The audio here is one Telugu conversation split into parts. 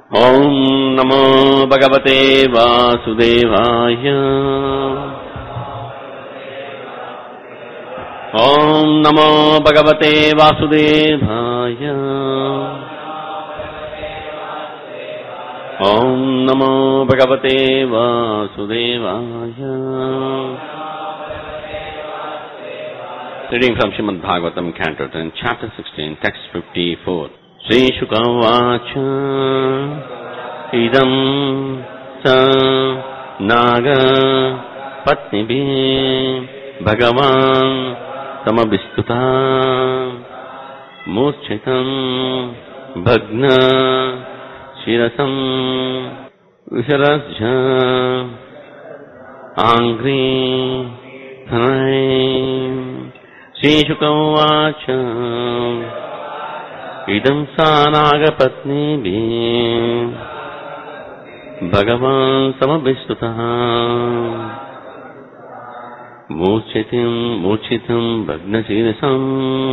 ॐ नमो भगवते वासुदेवाय ॐ नमो भगवते वासुदेवाय ॐ नमो भगवते वासुदेवाय Reading from Srimad Bhagavatam, Canto 10, Chapter 16, Text 54. श्रीशुकवाच इदं स नाग पत्निभिः भगवान् तमभिस्तुता मूर्छितं भग्न शिरसं विसरज आङ्घ्री श्रीशुकवाच इदं सा नागपत्नीभिः भगवान् समभिस्तुतः मूर्छितिं मूर्छितं भग्नशीलसम्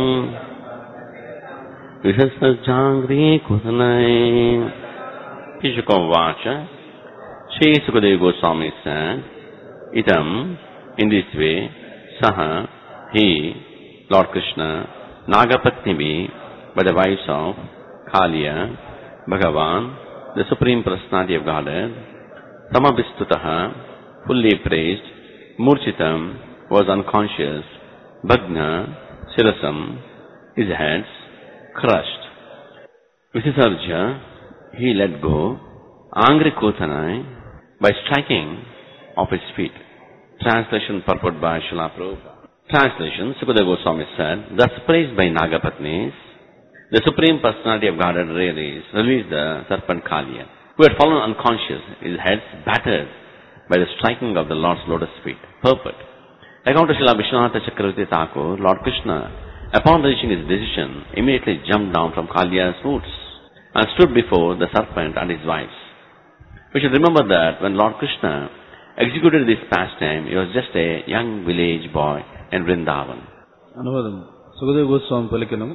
विषसज्जाङ्ग्रीकुतनय Kishukovacha, Sri Sukadeva Goswami said, Idam, in this way, Saha, he, Lord Krishna, Nagapatnibi, by the wives of Kaliya, Bhagavan, the Supreme Personality of Godhead, Samabhistutaha, fully praised, Murchitam, was unconscious, Bhagna, Sirasam, his heads, crushed. Visisarja, he let go, Angri Kotanai, by striking of his feet. Translation purport by Srila Prabhupada. Translation, Sukadeva Goswami said, thus praised by Nagapatnis, the Supreme Personality of Godhead released, released the serpent Kaliya, who had fallen unconscious, his head battered by the striking of the Lord's lotus feet. Purport. According to Srila Vishwanath Chakravarti Thakur, Lord Krishna, upon reaching his decision, immediately jumped down from Kaliya's roots and stood before the serpent and his wives. We should remember that when Lord Krishna executed this pastime, he was just a young village boy in Vrindavan. అనువాదం సుఖదేవ్ గోస్వామి పలికినం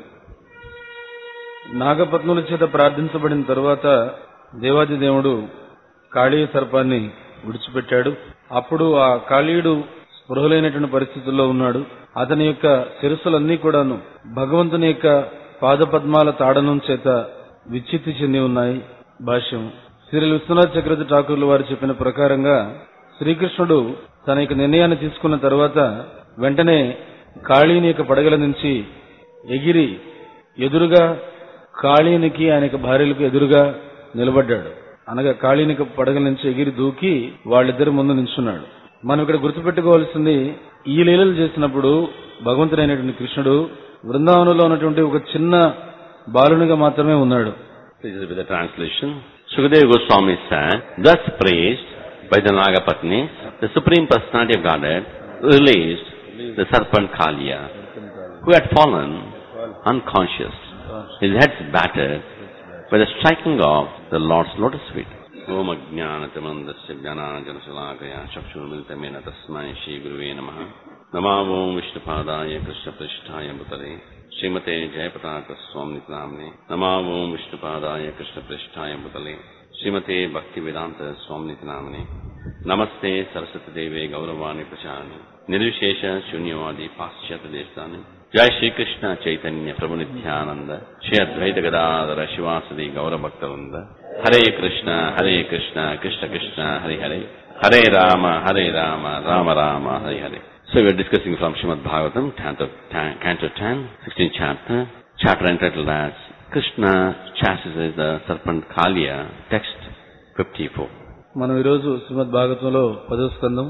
నాగపత్నుల చేత ప్రార్థించబడిన తరువాత దేవాది దేవుడు కాళీయ సర్పాన్ని విడిచిపెట్టాడు అప్పుడు ఆ కాళీయుడు స్పృహలైనటువంటి పరిస్థితుల్లో ఉన్నాడు అతని యొక్క శిరస్సులన్నీ కూడాను భగవంతుని యొక్క పాదపద్మాల తాడనం చేత విచ్చిత్తి చెంది ఉన్నాయి భాష్యం శ్రీ విశ్వనాథ్ చక్రవర్తి ఠాకూర్ల వారు చెప్పిన ప్రకారంగా శ్రీకృష్ణుడు తన యొక్క నిర్ణయాన్ని తీసుకున్న తర్వాత వెంటనే కాళీని యొక్క పడగల నుంచి ఎగిరి ఎదురుగా కాళీనికి ఆయన యొక్క భార్యలకు ఎదురుగా నిలబడ్డాడు అనగా కాళీనికి పడగల నుంచి ఎగిరి దూకి వాళ్ళిద్దరి ముందు నిల్చున్నాడు మనం ఇక్కడ గుర్తుపెట్టుకోవాల్సింది ఈ లీలలు చేసినప్పుడు భగవంతుడైనటువంటి కృష్ణుడు బృందావనంలో ఉన్నటువంటి ఒక చిన్న బాలునిగా మాత్రమే ఉన్నాడు This is with the translation. Sukadeva Goswami said, thus praised by the Nagapatnis, the Supreme Personality of Godhead released the serpent Kaliya, who had fallen unconscious, his head battered by the striking of the Lord's lotus feet. ఓం అజ్ఞానతిమందస్య జ్ఞానాజనశలాకయ చక్షుర్మిలితమేన తస్మై శ్రీ గురువే నమ నమా ఓం విష్ణుపాదాయ కృష్ణపృష్ఠాయ ముతలే శ్రీమతే జయపతాక స్వామి నామ్నే నమా ఓం విష్ణుపాదాయ కృష్ణపృష్ఠాయ ముతలే శ్రీమతే భక్తి వేదాంత స్వామి నామ్నే నమస్తే సరస్వతి దేవే గౌరవాణి ప్రచాని నిర్విశేష శూన్యవాది పాశ్చాత్య దేశాన్ని జయ శ్రీకృష్ణ చైతన్య ప్రభు నిత్యానంద శ్రీ అద్వైత Gadadhara శివాసది గౌరభక్తవృంద Hare Krishna Hare Krishna Krishna Krishna Hari Hare Hare Rama Hare Rama Rama Rama Hari Hare So we are discussing from Srimad Bhagavatam, Canto, Canto 10, 16th chapter, chapter entitled as Krishna chastises the serpent Kaliya, text 54. మనం ఈరోజు శ్రీమద్ భాగవతంలో పదో స్కందం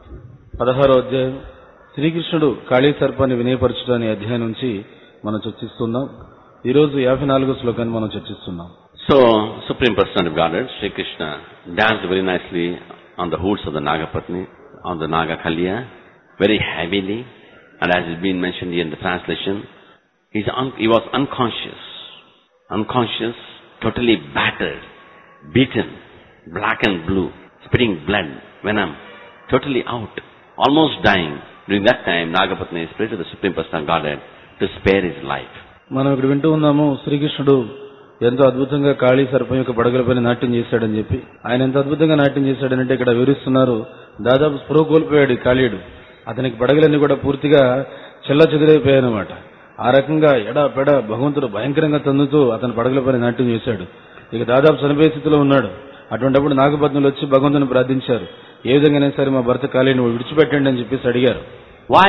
పదహారో అధ్యాయం శ్రీకృష్ణుడు కాళీ సర్పాన్ని వినయపరచుట అనే అధ్యాయం నుంచి మనం చర్చిస్తున్నాం ఈరోజు యాభై నాలుగో శ్లోకాన్ని మనం చర్చిస్తున్నాం So, Supreme Personality of Godhead, Sri Krishna, danced very nicely on the hoods of the Nagapatni, on the Naga Kaliya, very heavily, and as has been mentioned here in the translation, he's un- he was unconscious, unconscious, totally battered, beaten, black and blue, spitting blood, venom, totally out, almost dying. During that time, Nagapatni prayed to the Supreme Personality of Godhead to spare his life. మనం ఇక్కడ వింటూ ఉన్నాము శ్రీకృష్ణుడు ఎంతో అద్భుతంగా కాళీ సర్పం యొక్క పడగలపైన నాట్యం చేశాడని చెప్పి ఆయన ఎంత అద్భుతంగా నాట్యం చేశాడనంటే ఇక్కడ వివరిస్తున్నారు దాదాపు స్పృహ కోల్పోయాడు ఈ కాళీయుడు అతనికి పడగలన్నీ కూడా పూర్తిగా చెల్ల చెదిరైపోయాయన్నమాట ఆ రకంగా ఎడా పెడ భగవంతుడు భయంకరంగా తన్నుతూ అతని పడగలపైన నాట్యం చేశాడు ఇక దాదాపు చనిపోయే స్థితిలో ఉన్నాడు అటువంటిప్పుడు నాగపత్నులు వచ్చి భగవంతుని ప్రార్థించారు ఏ విధంగానే సరే మా భర్త కాళీని విడిచిపెట్టండి అని చెప్పేసి అడిగారు Why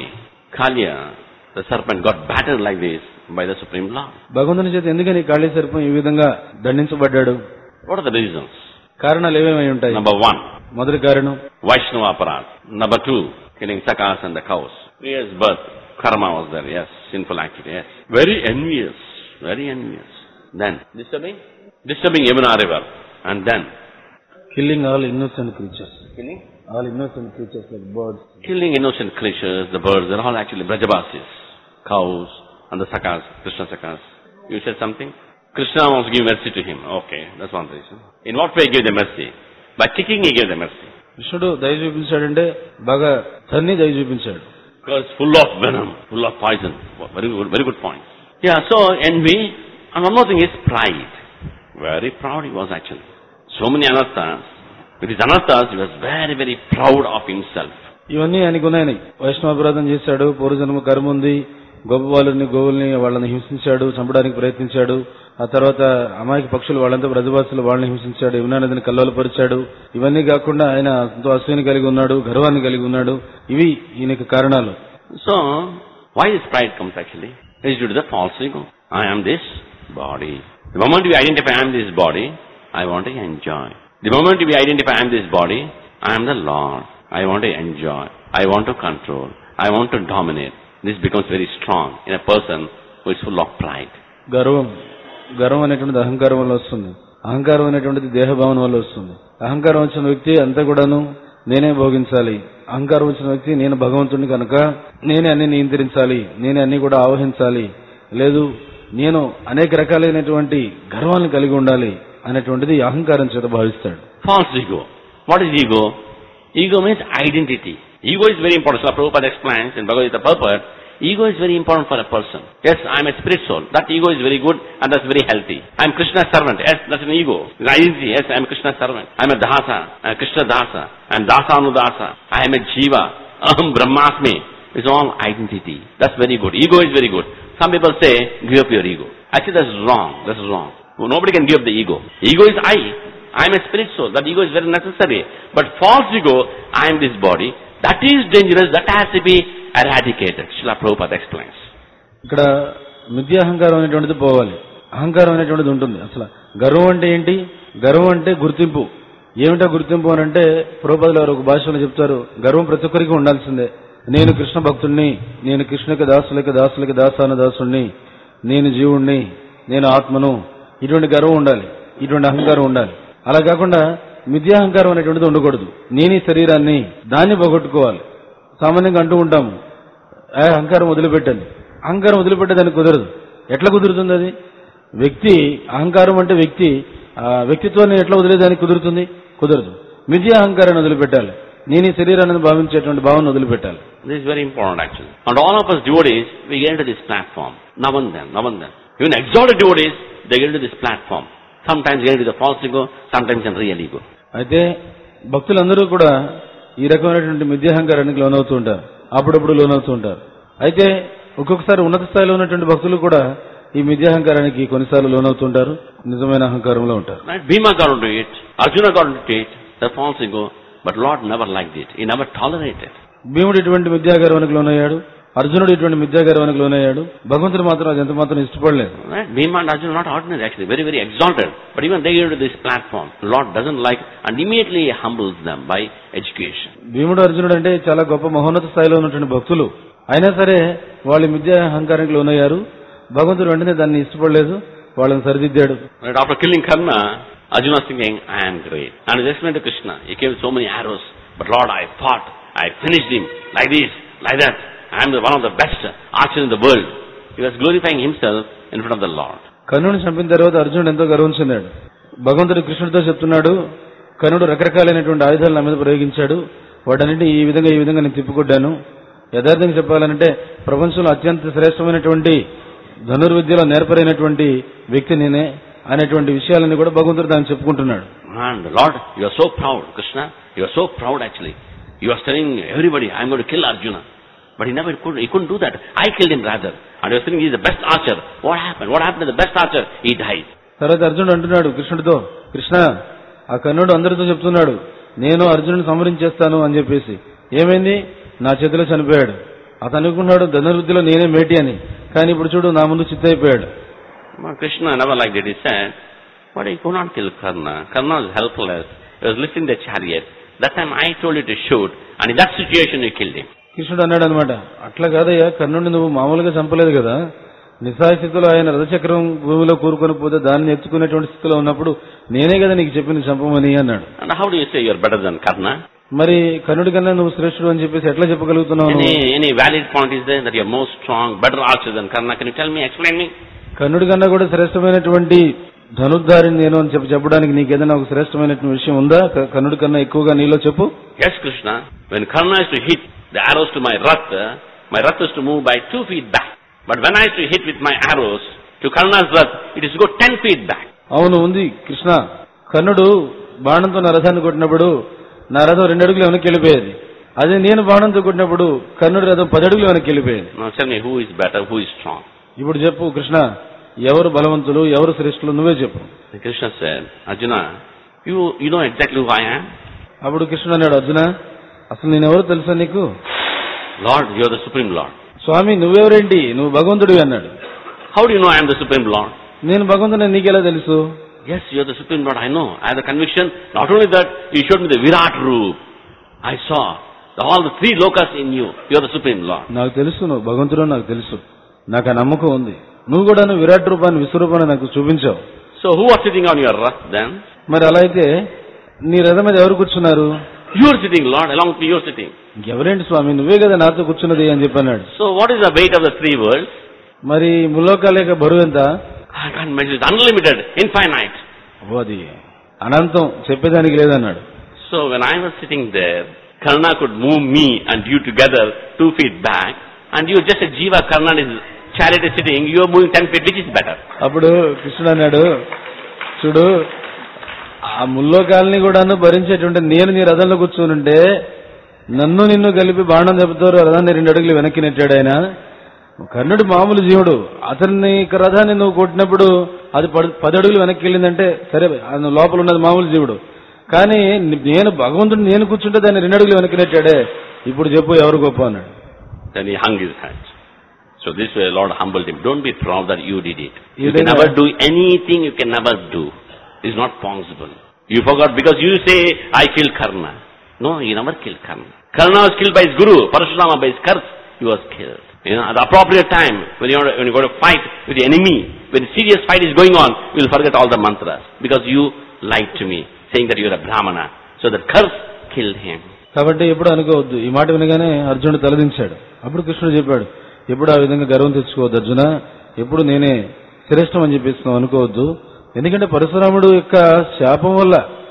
Kalya, the serpent, got battered like this by the Supreme Lord? భగవంతుని చేత ఎందుకని కాళీ సర్పం ఈ విధంగా దండించబడ్డాడు What are the reasons? కారణాలు ఏమేమై ఉంటాయి Number one, మొదటి కారణం Vaishnava Aparat. Number two, killing sakas and the cows. Three years birth, karma was there, yes, sinful activity, yes. Very envious, very envious. Then, disturbing? Disturbing Yamuna river. And then, killing all innocent creatures killing? All innocent creatures like birds Killing innocent creatures, the birds, they're all actually Brajabasis, cows, and the sakas, Krishna sakas. You said something? Krishna wants to give mercy to him. Okay, that's one reason. In what way he gave the mercy? By kicking he gave the mercy. కృష్ణుడు దయ చూపించాడంటే బాగా తన్ని దయ చూపించాడు Because full of venom, full of poison. Very good, very good point. Yeah, so envy, and one more thing is pride. Very proud he was actually. So many anarthas. With his anarthas, he was very, very proud of himself. ఇవన్నీ ఆయనకు ఉన్నాయని వైష్ణవాపరాధం చేశాడు పూర్వజన్మ కర్మ ఉంది గొప్ప వాళ్ళని గోవుల్ని వాళ్ళని హింసించాడు చంపడానికి ప్రయత్నించాడు ఆ తర్వాత అమాయక పక్షులు వాళ్ళంతా బ్రజవాసులు వాళ్ళని హింసించాడు యమునా నదిని కల్లోలపరిచాడు ఇవన్నీ కాకుండా ఆయన ఎంతో అసూయని కలిగి ఉన్నాడు గర్వాన్ని కలిగి ఉన్నాడు ఇవి ఈయనకి కారణాలు So, why this pride comes actually? It's due to the false ego. I am this body. The moment we identify I am this body, I want to enjoy. The moment we identify I am this body, I am the Lord. I want to enjoy. I want to control. I want to dominate. This becomes very strong in a person who is full of pride. గర్వం గర్వం అనేటువంటిది అహంకారం వల్ల వస్తుంది అహంకారం అనేటువంటిది దేహభావన వల్ల వస్తుంది అహంకారం వచ్చిన వ్యక్తి అంతా కూడాను నేనే భోగించాలి అహంకారం వచ్చిన వ్యక్తి నేను భగవంతుడిని కనుక నేనే అన్ని నియంత్రించాలి నేనే అన్ని కూడా ఆవహించాలి లేదు నేను అనేక రకాలైనటువంటి గర్వాన్ని కలిగి ఉండాలి అనేటువంటిది అహంకారం చేత భావిస్తాడు False ego. What is ego? Ego means identity. Ego is very important. So Prabhupada explains in Bhagavad Gita purport, ego is very important for a person. Yes, I am a spirit soul. That ego is very good and that's very healthy. I am Krishna's servant. Yes, that's an ego. It's identity. Yes, I am Krishna's servant. I am a dasa. I am Krishna dasa. I am dasa anudasa. I am a jiva. Aham brahmasmi. It's all identity. That's very good. Ego is very good. Some people say, give up your ego. Actually, that's wrong. That's wrong. Nobody can give up the ego. Ego is I. I am a spirit soul. That ego is very necessary. But false ego, I am this body. That is dangerous. That has to be eradicated. Srila Prabhupada explains. ఇక్కడ మిథ్యాహంకారం అనేటువంటిది పోవాలి అహంకారం అనేటువంటిది ఉంటుంది అసలు గర్వం అంటే ఏంటి గర్వం అంటే గుర్తింపు ఏమిటా గుర్తింపు అని అంటే ప్రభుపదులు వారు ఒక భాషలో చెప్తారు గర్వం ప్రతి ఒక్కరికి ఉండాల్సిందే నేను కృష్ణ భక్తుణ్ణి నేను కృష్ణకి దాసులకి దాసులకి దాసాన దాసుణ్ణి నేను జీవుణ్ణి నేను ఆత్మను ఇటువంటి గర్వం ఉండాలి ఇటువంటి అహంకారం ఉండాలి అలా కాకుండా మిథ్యాహంకారం అనేటువంటిది ఉండకూడదు నేను ఈ శరీరాన్ని దాన్ని పోగొట్టుకోవాలి సామాన్యంగా అంటూ ఉంటాము "ఏ, అహంకారం వదిలిపెట్టండి అహంకారం వదిలిపెట్టేదానికి కుదరదు ఎట్లా కుదురుతుంది అది వ్యక్తి అహంకారం అంటే వ్యక్తి ఆ వ్యక్తిత్వాన్ని ఎట్లా వదిలేదానికి కుదురుతుంది కుదరదు మిథ్య అహంకారాన్ని వదిలిపెట్టాలి నేను ఈ శరీరాన్ని భావించేటువంటి భావన వదిలిపెట్టాలి This is very important actually. And all of us devotees, we get into this platform. Now and then, now and then. Even exalted devotees, they get into this platform. Sometimes get into the false ego, sometimes in real ego. అయితే భక్తులందరూ కూడా ఈ రకమైనటువంటి మిథ్యాహంకారానికి లోనవుతూ ఉంటారు అప్పుడప్పుడు లోనవుతూ ఉంటారు అయితే ఒక్కొక్కసారి ఉన్నత స్థాయిలో ఉన్నటువంటి భక్తులు కూడా ఈ మిథ్యాహంకారానికి కొన్నిసార్లు లోనవుతుంటారు నిజమైన అహంకారంలో ఉంటారు Right? Bhima got into it, Arjuna got into it, the false ego, but Lord never liked it. He never tolerated. భీముడు ఇటువంటి మిథ్యాగర్వానికి లోనయ్యాడు అర్జునుడు ఇటువంటి మిథ్యాగర్వానికి లోనయ్యాడు భగవంతుడు మాత్రం అది ఎంత మాత్రం ఇష్టపడలేదు Right? Bhima and Arjuna are not ordinary actually, very, very exalted. But even they get into this platform. Lord doesn't like and immediately he humbles them by education. భీముడు అర్జునుడు అంటే చాలా గొప్ప మహోన్నత స్థాయిలో ఉన్నటువంటి భక్తులు అయినా సరే వాళ్ళు మిథ్యా అహంకారానికి లోనయ్యారు భగవంతుడు వెంటనే దాన్ని ఇష్టపడలేదు వాళ్ళని సరిదిద్దాడు Right? After killing Karna, Arjuna was thinking, I am great. And he explained to Krishna, he gave so many arrows, but Lord, I fought, I finished him, like this, like that. I am the, one of the best archers in the world. He was glorifying himself in front of the Lord. కర్ణుని చంపిన తర్వాత అర్జునుడు ఎంతో గర్వం చెందాడు భగవంతుడు కృష్ణుడితో చెప్తున్నాడు కర్ణుడు రకరకాలైనటువంటి ఆయుధాలు నా మీద ప్రయోగించాడు వాటన్నింటినీ ఈ విధంగా ఈ విధంగా నేను తిప్పుకొడ్డాను యథార్థంగా చెప్పాలంటే ప్రపంచంలో అత్యంత శ్రేష్టమైనటువంటి ధనుర్విద్యలో నేర్పరైనటువంటి వ్యక్తి నేనే అనేటువంటి విషయాలన్నీ కూడా భగవంతుడు దాన్ని చెప్పుకుంటున్నాడు And Lord, you are so proud, Krishna. You are so proud actually. You are telling everybody, I'm going to kill Arjuna. But he never could, he couldn't do that. I killed him rather. And you are saying he's the best archer. What happened? What happened to the best archer? He died. తర్వాత అర్జునుడు అంటున్నాడు కృష్ణుడితో కృష్ణ ఆ కర్ణుడు అందరితో చెప్తున్నాడు నేను అర్జునుడిని సంహరించేస్తాను అని చెప్పేసి ఏమైంది నా చేతిలో చనిపోయాడు అతను అనుకున్నాడు ధనుర్విద్యలో నేనే మేటి అని కానీ ఇప్పుడు చూడు నా ముందు చిత్తైపోయాడు But Krishna never liked it. He said, but he could not kill Karna. Karna was helpless. He was lifting the chariot. That time I told you to shoot. And in that situation you killed him. కృష్ణుడు అన్నాడు అనమాట అట్లా కాదయ్యా కర్ణుడిని నువ్వు మామూలుగా చంపలేదు కదా నిస్సాయ స్థితిలో ఆయన రథచక్రం భూమిలో కూరుకొని పోతే దాన్ని ఎత్తుకునేటువంటి స్థితిలో ఉన్నప్పుడు నేనే కదా నీకు చెప్పింది చంపమని అన్నాడు And how do you say you're better than Karna? మరి కర్ణుడి కన్నా నువ్వు శ్రేష్ఠుడు అని చెప్పేసి ఎట్లా చెప్పగలుగుతున్నావు నువ్వు? Any, any valid point is there that you're more strong, better archer than Karna? Can you tell me, explain me? కర్ణుడి కన్నా కూడా శ్రేష్టమైనటువంటి ధనుర్ధారిని నేను అని చెప్పి చెప్పడానికి నీకు ఏదైనా ఒక శ్రేష్టమైనటువంటి విషయం ఉందా క- కర్ణుడి కన్నా ఎక్కువగా నీలో చెప్పు Yes, Krishna. When Karna is to hit the arrows to my rath, uh, my rath is to move by two feet back. But when I is to hit with my arrows to Karna's rath, it is to go ten feet back. అవును ఉంది కృష్ణ కర్ణుడు బాణంతో నా రథాన్ని కొట్టినప్పుడు నా రథం రెండు అడుగులు వెనక్కి వెళ్ళిపోయేది అదే నేను బాణంతో కొట్టినప్పుడు కర్ణుడి రథం పది అడుగులు వెనక్కి వెళ్ళిపోయేది Now tell me who is better, who is strong? ఇప్పుడు చెప్పు కృష్ణ ఎవరు బలవంతులు ఎవరు శ్రేష్ఠులు నువ్వే చెప్పు And Krishna said, Arjuna, you, you know exactly who I am? అప్పుడు కృష్ణుడు అన్నాడు అర్జున అసలు నేనెవరు తెలుసా నీకు Lord, you are the Supreme Lord. స్వామి నువ్వెవరేంటి నువ్వు భగవంతుడివి అన్నాడు How do you know I am the Supreme Lord? నేను భగవంతుని నీకెలా తెలుసు Yes, you are the Supreme Lord, I know. I have the conviction. Not only that, you showed me the Virat Roop. I saw all the three lokas in you. You are the Supreme Lord. నాకు తెలుసు నువ్వు భగవంతుడు నాకు తెలుసు నాకు ఆ నమ్మకం ఉంది నువ్వు కూడా నువ్వు విరాట్ రూపాన్ని విశ్వరూపాన్ని నాకు చూపించావు So who was sitting on your wrath then? మరి అలా అయితే నీ రథం మీద ఎవరు కూర్చున్నారు You are sitting, Lord, along with me you are sitting. ఇంకెవరేంటి స్వామి నువ్వే కదా నాతో కూర్చున్నది అని చెప్పన్నాడు So what is the weight of the three worlds? మరి ముల్లోకాల యొక్క బరువు ఎంత I can't measure. It's unlimited, infinite. అబ్బో అది అనంతం చెప్పేదానికి లేదన్నాడు So when I was sitting there, Karna could move me and you together two feet back, and you just a Jiva, Karna is chariot is sitting, you are moving ten feet, which is better? అప్పుడు కృష్ణుడు అన్నాడు చూడు ఆ ముల్లోకాలని కూడాను భరించేటువంటి నేను నీ రథంలో కూర్చొనుంటే నన్ను నిన్ను కలిపి బాణం దెబ్బతారు రథాన్ని రెండు అడుగులు వెనక్కి నెట్టాడు ఆయన కర్ణుడు మామూలు జీవుడు అతన్ని రథాన్ని నువ్వు కొట్టినప్పుడు అది పది పది అడుగులు వెనక్కి వెళ్ళిందంటే సరే అది లోపల ఉన్నది మామూలు జీవుడు కానీ నేను భగవంతుడు నేను కూర్చుంటే దాన్ని రెండు అడుగులు వెనక్కి నెట్టాడే ఇప్పుడు చెప్పు ఎవరు గొప్ప అన్నాడు Then he hung his head. So this way Lord humbled him. Don't be proud that you did it. You You can didn't never have- do anything you can never do. It's not possible. You forgot because you say, I killed Karna. No, he never killed Karna. Karna was killed by his guru. Parashurama by his curse, he was killed. You know, at the appropriate time, when you, when you go to fight with the enemy, when a serious fight is going on, you will forget all the mantras. Because you lied to me, saying that you are a brahmana. So the curse killed him. కాబట్టి ఎప్పుడు అనుకోవద్దు ఈ మాట వినగానే అర్జునుడు తలదించాడు అప్పుడు కృష్ణుడు చెప్పాడు ఎప్పుడు ఆ విధంగా గర్వం తెచ్చుకోవద్దు అర్జున ఎప్పుడు నేనే శ్రేష్టం అని చెప్పేసి నువ్వు అనుకోవద్దు ఎందుకంటే పరశురాముడు యొక్క శాపం వల్ల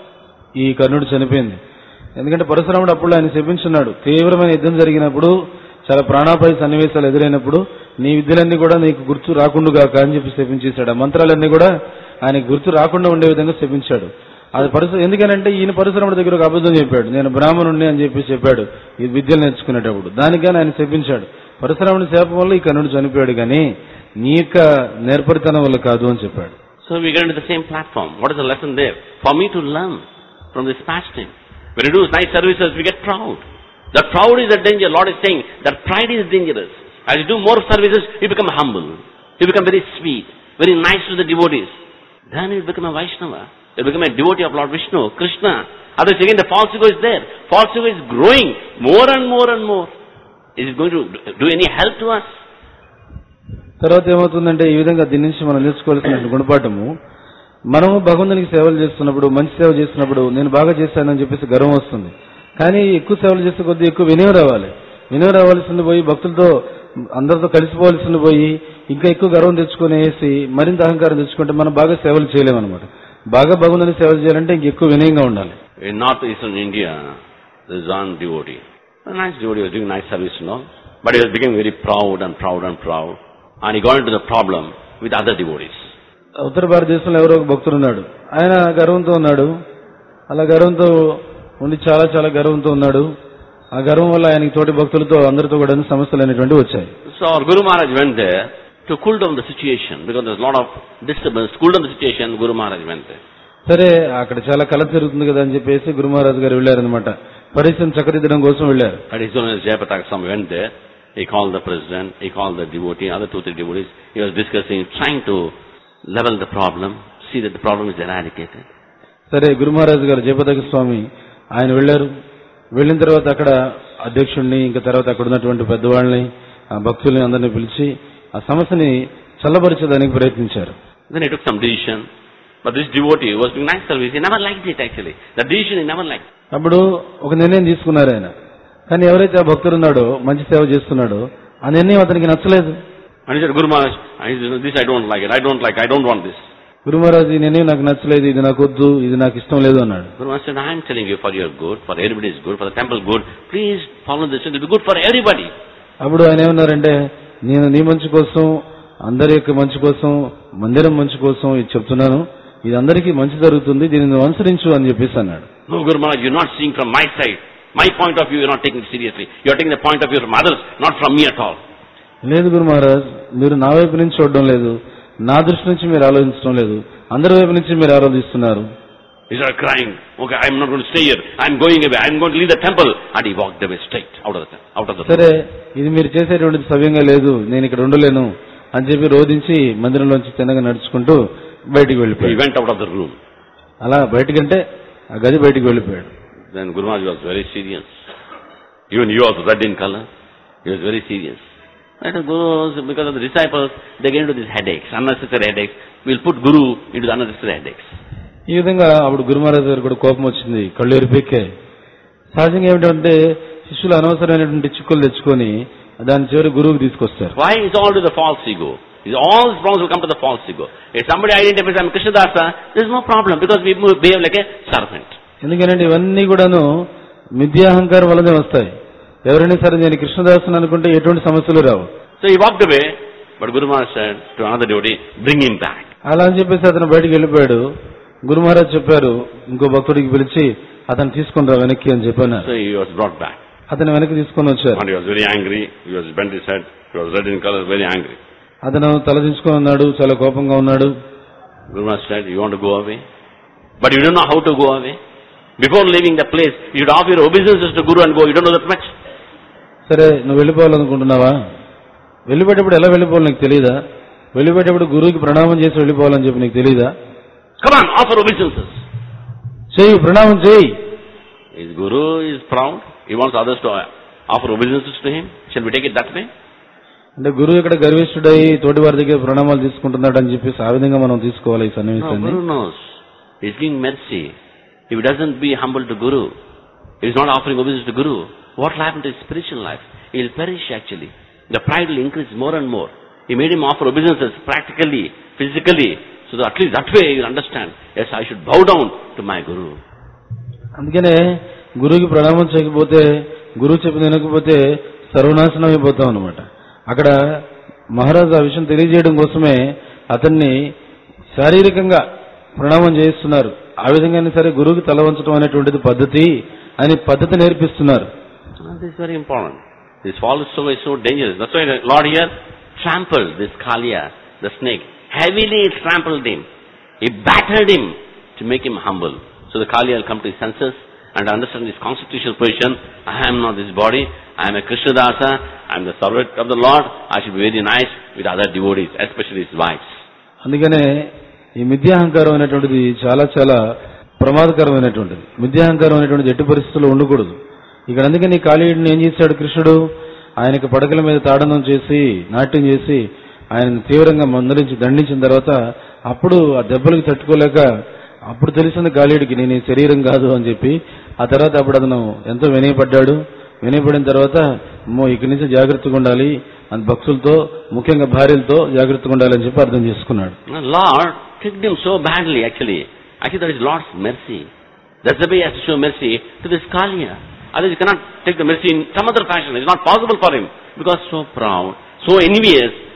ఈ కర్ణుడు చనిపోయింది ఎందుకంటే పరశురాముడు అప్పుడు ఆయన శపించున్నాడు తీవ్రమైన యుద్ధం జరిగినప్పుడు చాలా ప్రాణాపాయ సన్నివేశాలు ఎదురైనప్పుడు నీ విద్యలన్నీ కూడా నీకు గుర్తు రాకుండా అని చెప్పి శపించేశాడు ఆ మంత్రాలన్నీ కూడా ఆయన గుర్తు రాకుండా ఉండే విధంగా శపించాడు అది పరశు ఎందుకనంటే ఈయన పరశురాముడి దగ్గర ఒక అబద్ధం చెప్పాడు నేను బ్రాహ్మణుణ్ణి అని చెప్పి చెప్పాడు ఈ విద్యలు నేర్చుకునేటప్పుడు దానికని ఆయన శపించాడు పరశురాముడి శాపం వల్ల ఈ కర్ణుడు చనిపోయాడు కానీ నీ యొక్క నేర్పరితనం వల్ల కాదు అని చెప్పాడు So we get into the same platform. What is the lesson there? For me to learn from this fasting. When you do nice services, we get proud. That proud is the danger. Lord is saying that pride is dangerous. As you do more services, you become humble. You become very sweet, very nice to the devotees. Then you become a Vaishnava. You become a devotee of Lord Vishnu, Krishna. Otherwise, again, the false ego is there. False ego is growing more and more and more. Is it going to do any help to us? తర్వాత ఏమవుతుందంటే ఈ విధంగా దీని నుంచి మనం నేర్చుకోవాల్సిన గుణపాఠము మనము భగవంతునికి సేవలు చేస్తున్నప్పుడు మంచి సేవ చేస్తున్నప్పుడు నేను బాగా చేశానని చెప్పేసి గర్వం వస్తుంది కానీ ఎక్కువ సేవలు చేసే కొద్దీ ఎక్కువ వినయం రావాలి వినయం రావాల్సింది పోయి భక్తులతో అందరితో కలిసిపోవాల్సింది పోయి ఇంకా ఎక్కువ గర్వం తెచ్చుకునేసి మరింత అహంకారం తెచ్చుకుంటే మనం బాగా సేవలు చేయలేమన్నమాట బాగా భగవంతుని సేవలు చేయాలంటే ఇంక ఎక్కువ వినయంగా ఉండాలి In northeastern India, there is one devotee. A nice devotee was doing nice service, you know. But he was becoming very proud and proud and proud. and he got into the problem with other devotees. ఉత్తర భారతదేశంలో ఎవరో ఒక భక్తుడు ఉన్నాడు ఆయన గర్వంతో ఉన్నాడు అలా గర్వంతో ఉండి చాలా చాలా గర్వంతో ఉన్నాడు ఆ గర్వం వల్ల ఆయనకి తోటి భక్తులతో అందరితో కూడా సమస్యలు అనేటువంటివి వచ్చాయి So our Guru Maharaj went there to cool down the situation because there's a lot of disturbance. Cool down the situation, Guru Maharaj went there. సరే అక్కడ చాలా కల జరుగుతుంది కదా అని చెప్పేసి గురు మహారాజ్ గారు వెళ్ళారనమాట పరిస్థితిని చక్కదిద్దడం కోసం వెళ్ళారు But His Holiness Jayapataka Swami went there. He called the president, he called the devotee, other two, three devotees. He was discussing, trying to level the problem, see that the problem is eradicated. సరే గురు మహారాజ్ గారు జయపతాక స్వామి ఆయన వెళ్ళారు వెళ్ళిన తర్వాత అక్కడ అధ్యక్షుడిని ఇంకా తర్వాత అక్కడ ఉన్నటువంటి పెద్దవాళ్ళని ఆ భక్తుల్ని అందరినీ పిలిచి ఆ సమస్యని చల్లబరిచేదానికి ప్రయత్నించారు Then he took some decision. But this devotee was doing nice service. He never liked it actually. The decision he never liked. అప్పుడు ఒక నిర్ణయం తీసుకున్నారు ఆయన కానీ ఎవరైతే ఆ భక్తుడు ఉన్నాడో మంచి సేవ చేస్తున్నాడో ఆ నిర్ణయం అతనికి నచ్చలేదు And he said, Guru Maharaj, I said, this I don't like it. I don't like I don't want this. గురు మహారాజ్ ఈ నిర్ణయం నాకు నచ్చలేదు ఇది నాకు వద్దు ఇది నాకు ఇష్టం లేదు అన్నాడు Guru Maharaj said, I am telling you for your good, for everybody's good, for the temple good. Please follow this. It will be good for everybody. అప్పుడు ఆయన ఏమన్నారంటే నేను నీ మంచి కోసం అందరి యొక్క మంచి కోసం మందిరం మంచి కోసం ఇది చెప్తున్నాను ఇది అందరికీ మంచి జరుగుతుంది దీన్ని నువ్వు అనుసరించు అని చెప్పేసి అన్నాడు No, Guru Maharaj, you're not seeing from my side. My point of view, you're not taking it seriously. You're taking the point of view from others, not from me at all. లేదు గురు మహారాజ్ మీరు నా వైపు నుంచి చూడడం లేదు నా దృష్టి నుంచి మీరు ఆలోచించడం లేదు అందరి వైపు నుంచి మీరు ఆలోచిస్తున్నారు He started crying. Okay, I'm not going to stay here. I'm going away. I'm going to leave the temple. And he walked away straight out of the out of the సరే ఇది మీరు చేసేటువంటిది సవ్యంగా లేదు నేను ఇక్కడ ఉండలేను అని చెప్పి రోధించి మందిరంలోంచి తిన్నగా నడుచుకుంటూ బయటికి He వెళ్ళిపోయాడు went out of the room. అలా బయటికంటే ఆ గది బయటికి వెళ్ళిపోయాడు Then Guru Maharaj was very serious. Even he was red in color. He was very serious. And the gurus, because of the disciples, they get into these headaches, unnecessary headaches. We'll put Guru into the unnecessary headaches. ఈ విధంగా అప్పుడు గురు మహారాజ్ గారు కూడా కోపం వచ్చింది కళ్ళు ఎరిపెక్కాయి సహజంగా ఏమిటంటే శిష్యులు అనవసరమైనటువంటి చిక్కులు తెచ్చుకొని దాని చివరి గురువుకి తీసుకొస్తారు Why? It's all to the false ego. It's all these problems will come to the false ego. If somebody identifies I'm Krishnadasa, there's no problem because we move- behave like a servant. ఎందుకంటే ఇవన్నీ కూడాను మిథ్యాహంకారం వల్లనే వస్తాయి ఎవరైనా సరే నేను కృష్ణదాసుని అనుకుంటే ఎటువంటి సమస్యలు రావు So he walked away, but Guru Maharaj said to another devotee, bring him back. అలా అని చెప్పేసి అతను బయటికి వెళ్ళిపోయాడు గురు మహారాజ్ చెప్పారు ఇంకో భక్తుడికి పిలిచి అతను తీసుకుని రా వెనక్కి అని చెప్పాను So he was brought back. అతను వెనక్కి తీసుకొని వచ్చారు And he was very angry. He was bent his head. He was red in color, very angry. అతను తలదించుకొని ఉన్నాడు చాలా కోపంగా ఉన్నాడు Guru Maharaj said, you want to go away? But you don't know how to go away. Before leaving the place, you should offer your obeisances to Guru and go. You don't know that much. సరే నువ్వు వెళ్ళిపోవాలనుకుంటున్నావా వెళ్ళిపోయేటప్పుడు ఎలా వెళ్ళిపోవాలి నీకు తెలియదా వెళ్ళిపోయేటప్పుడు గురువుకి ప్రణామం చేసి వెళ్ళిపోవాలని చెప్పి నీకు తెలియదా Come on, offer obeisances. చెయ్యి ప్రణామం చేయి His Guru is proud. He wants others to uh, offer obeisances to him. Shall we take it that way? అంటే గురువు ఇక్కడ గర్విష్ఠుడై తోటి వారి దగ్గర ప్రణామాలు తీసుకుంటున్నాడు అని చెప్పేసి ఆ విధంగా మనం తీసుకోవాలి ఈ No, సన్నివేశాన్ని Guru knows. He's giving mercy. If he doesn't be humble to Guru, if he's not offering obeisances to Guru, what will happen to his spiritual life? He'll perish actually. The pride will increase more and more. He made him offer obeisances practically, physically, so that at least that way he'll understand, yes, I should bow down to my Guru. అందుకనే గురువుకి ప్రణామం చేయకపోతే గురువు చెప్పిన వినకపోతే సర్వనాశనం అయిపోతాం అనమాట అక్కడ మహారాజు ఆ విషయం తెలియజేయడం కోసమే అతన్ని శారీరకంగా ప్రణామం చేయిస్తున్నారు ఆ విధంగానే సరే గురువుకి తల వంచడం అనేటువంటిది పద్ధతి అని పద్ధతి నేర్పిస్తున్నారు Ah, This is very important. This false soul is so dangerous. That's why the Lord here trampled this Kaliya, the snake. Heavily trampled him. He battered him to make him humble. So the Kaliya will come to his senses and understand his constitutional position. I am not this body. I am a Krishnadasa. I am the servant of the Lord. I should be very nice with other devotees, especially his wives. అందుకనే ఈ మిథ్యాహంకారం అనేటువంటిది చాలా చాలా ప్రమాదకరమైనటువంటిది మిథ్యాహంకారం అనేటువంటిది ఎట్టి పరిస్థితుల్లో ఉండకూడదు ఇక్కడ అందుకని కాళీయుడిని ఏం చేశాడు కృష్ణుడు ఆయనకు పడకల మీద తాడనం చేసి నాట్యం చేసి ఆయన తీవ్రంగా మందరించి దండించిన తర్వాత అప్పుడు ఆ దెబ్బలకు తట్టుకోలేక అప్పుడు తెలిసింది కాళీయుడికి నేను ఈ శరీరం కాదు అని చెప్పి ఆ తర్వాత అప్పుడు అతను ఎంతో వినయపడ్డాడు వినయపడిన తర్వాత అమ్మో ఇక్కడి నుంచి జాగ్రత్తగా ఉండాలి అని భక్తులతో ముఖ్యంగా భార్యలతో జాగ్రత్తగా ఉండాలని చెప్పి అర్థం చేసుకున్నాడు The Lord tricked him so badly actually. Actually that is Lord's mercy. That's the way he has to show mercy to this Kaliya. Otherwise he cannot take the mercy in some other fashion. It's not possible for him. Because so proud, so envious,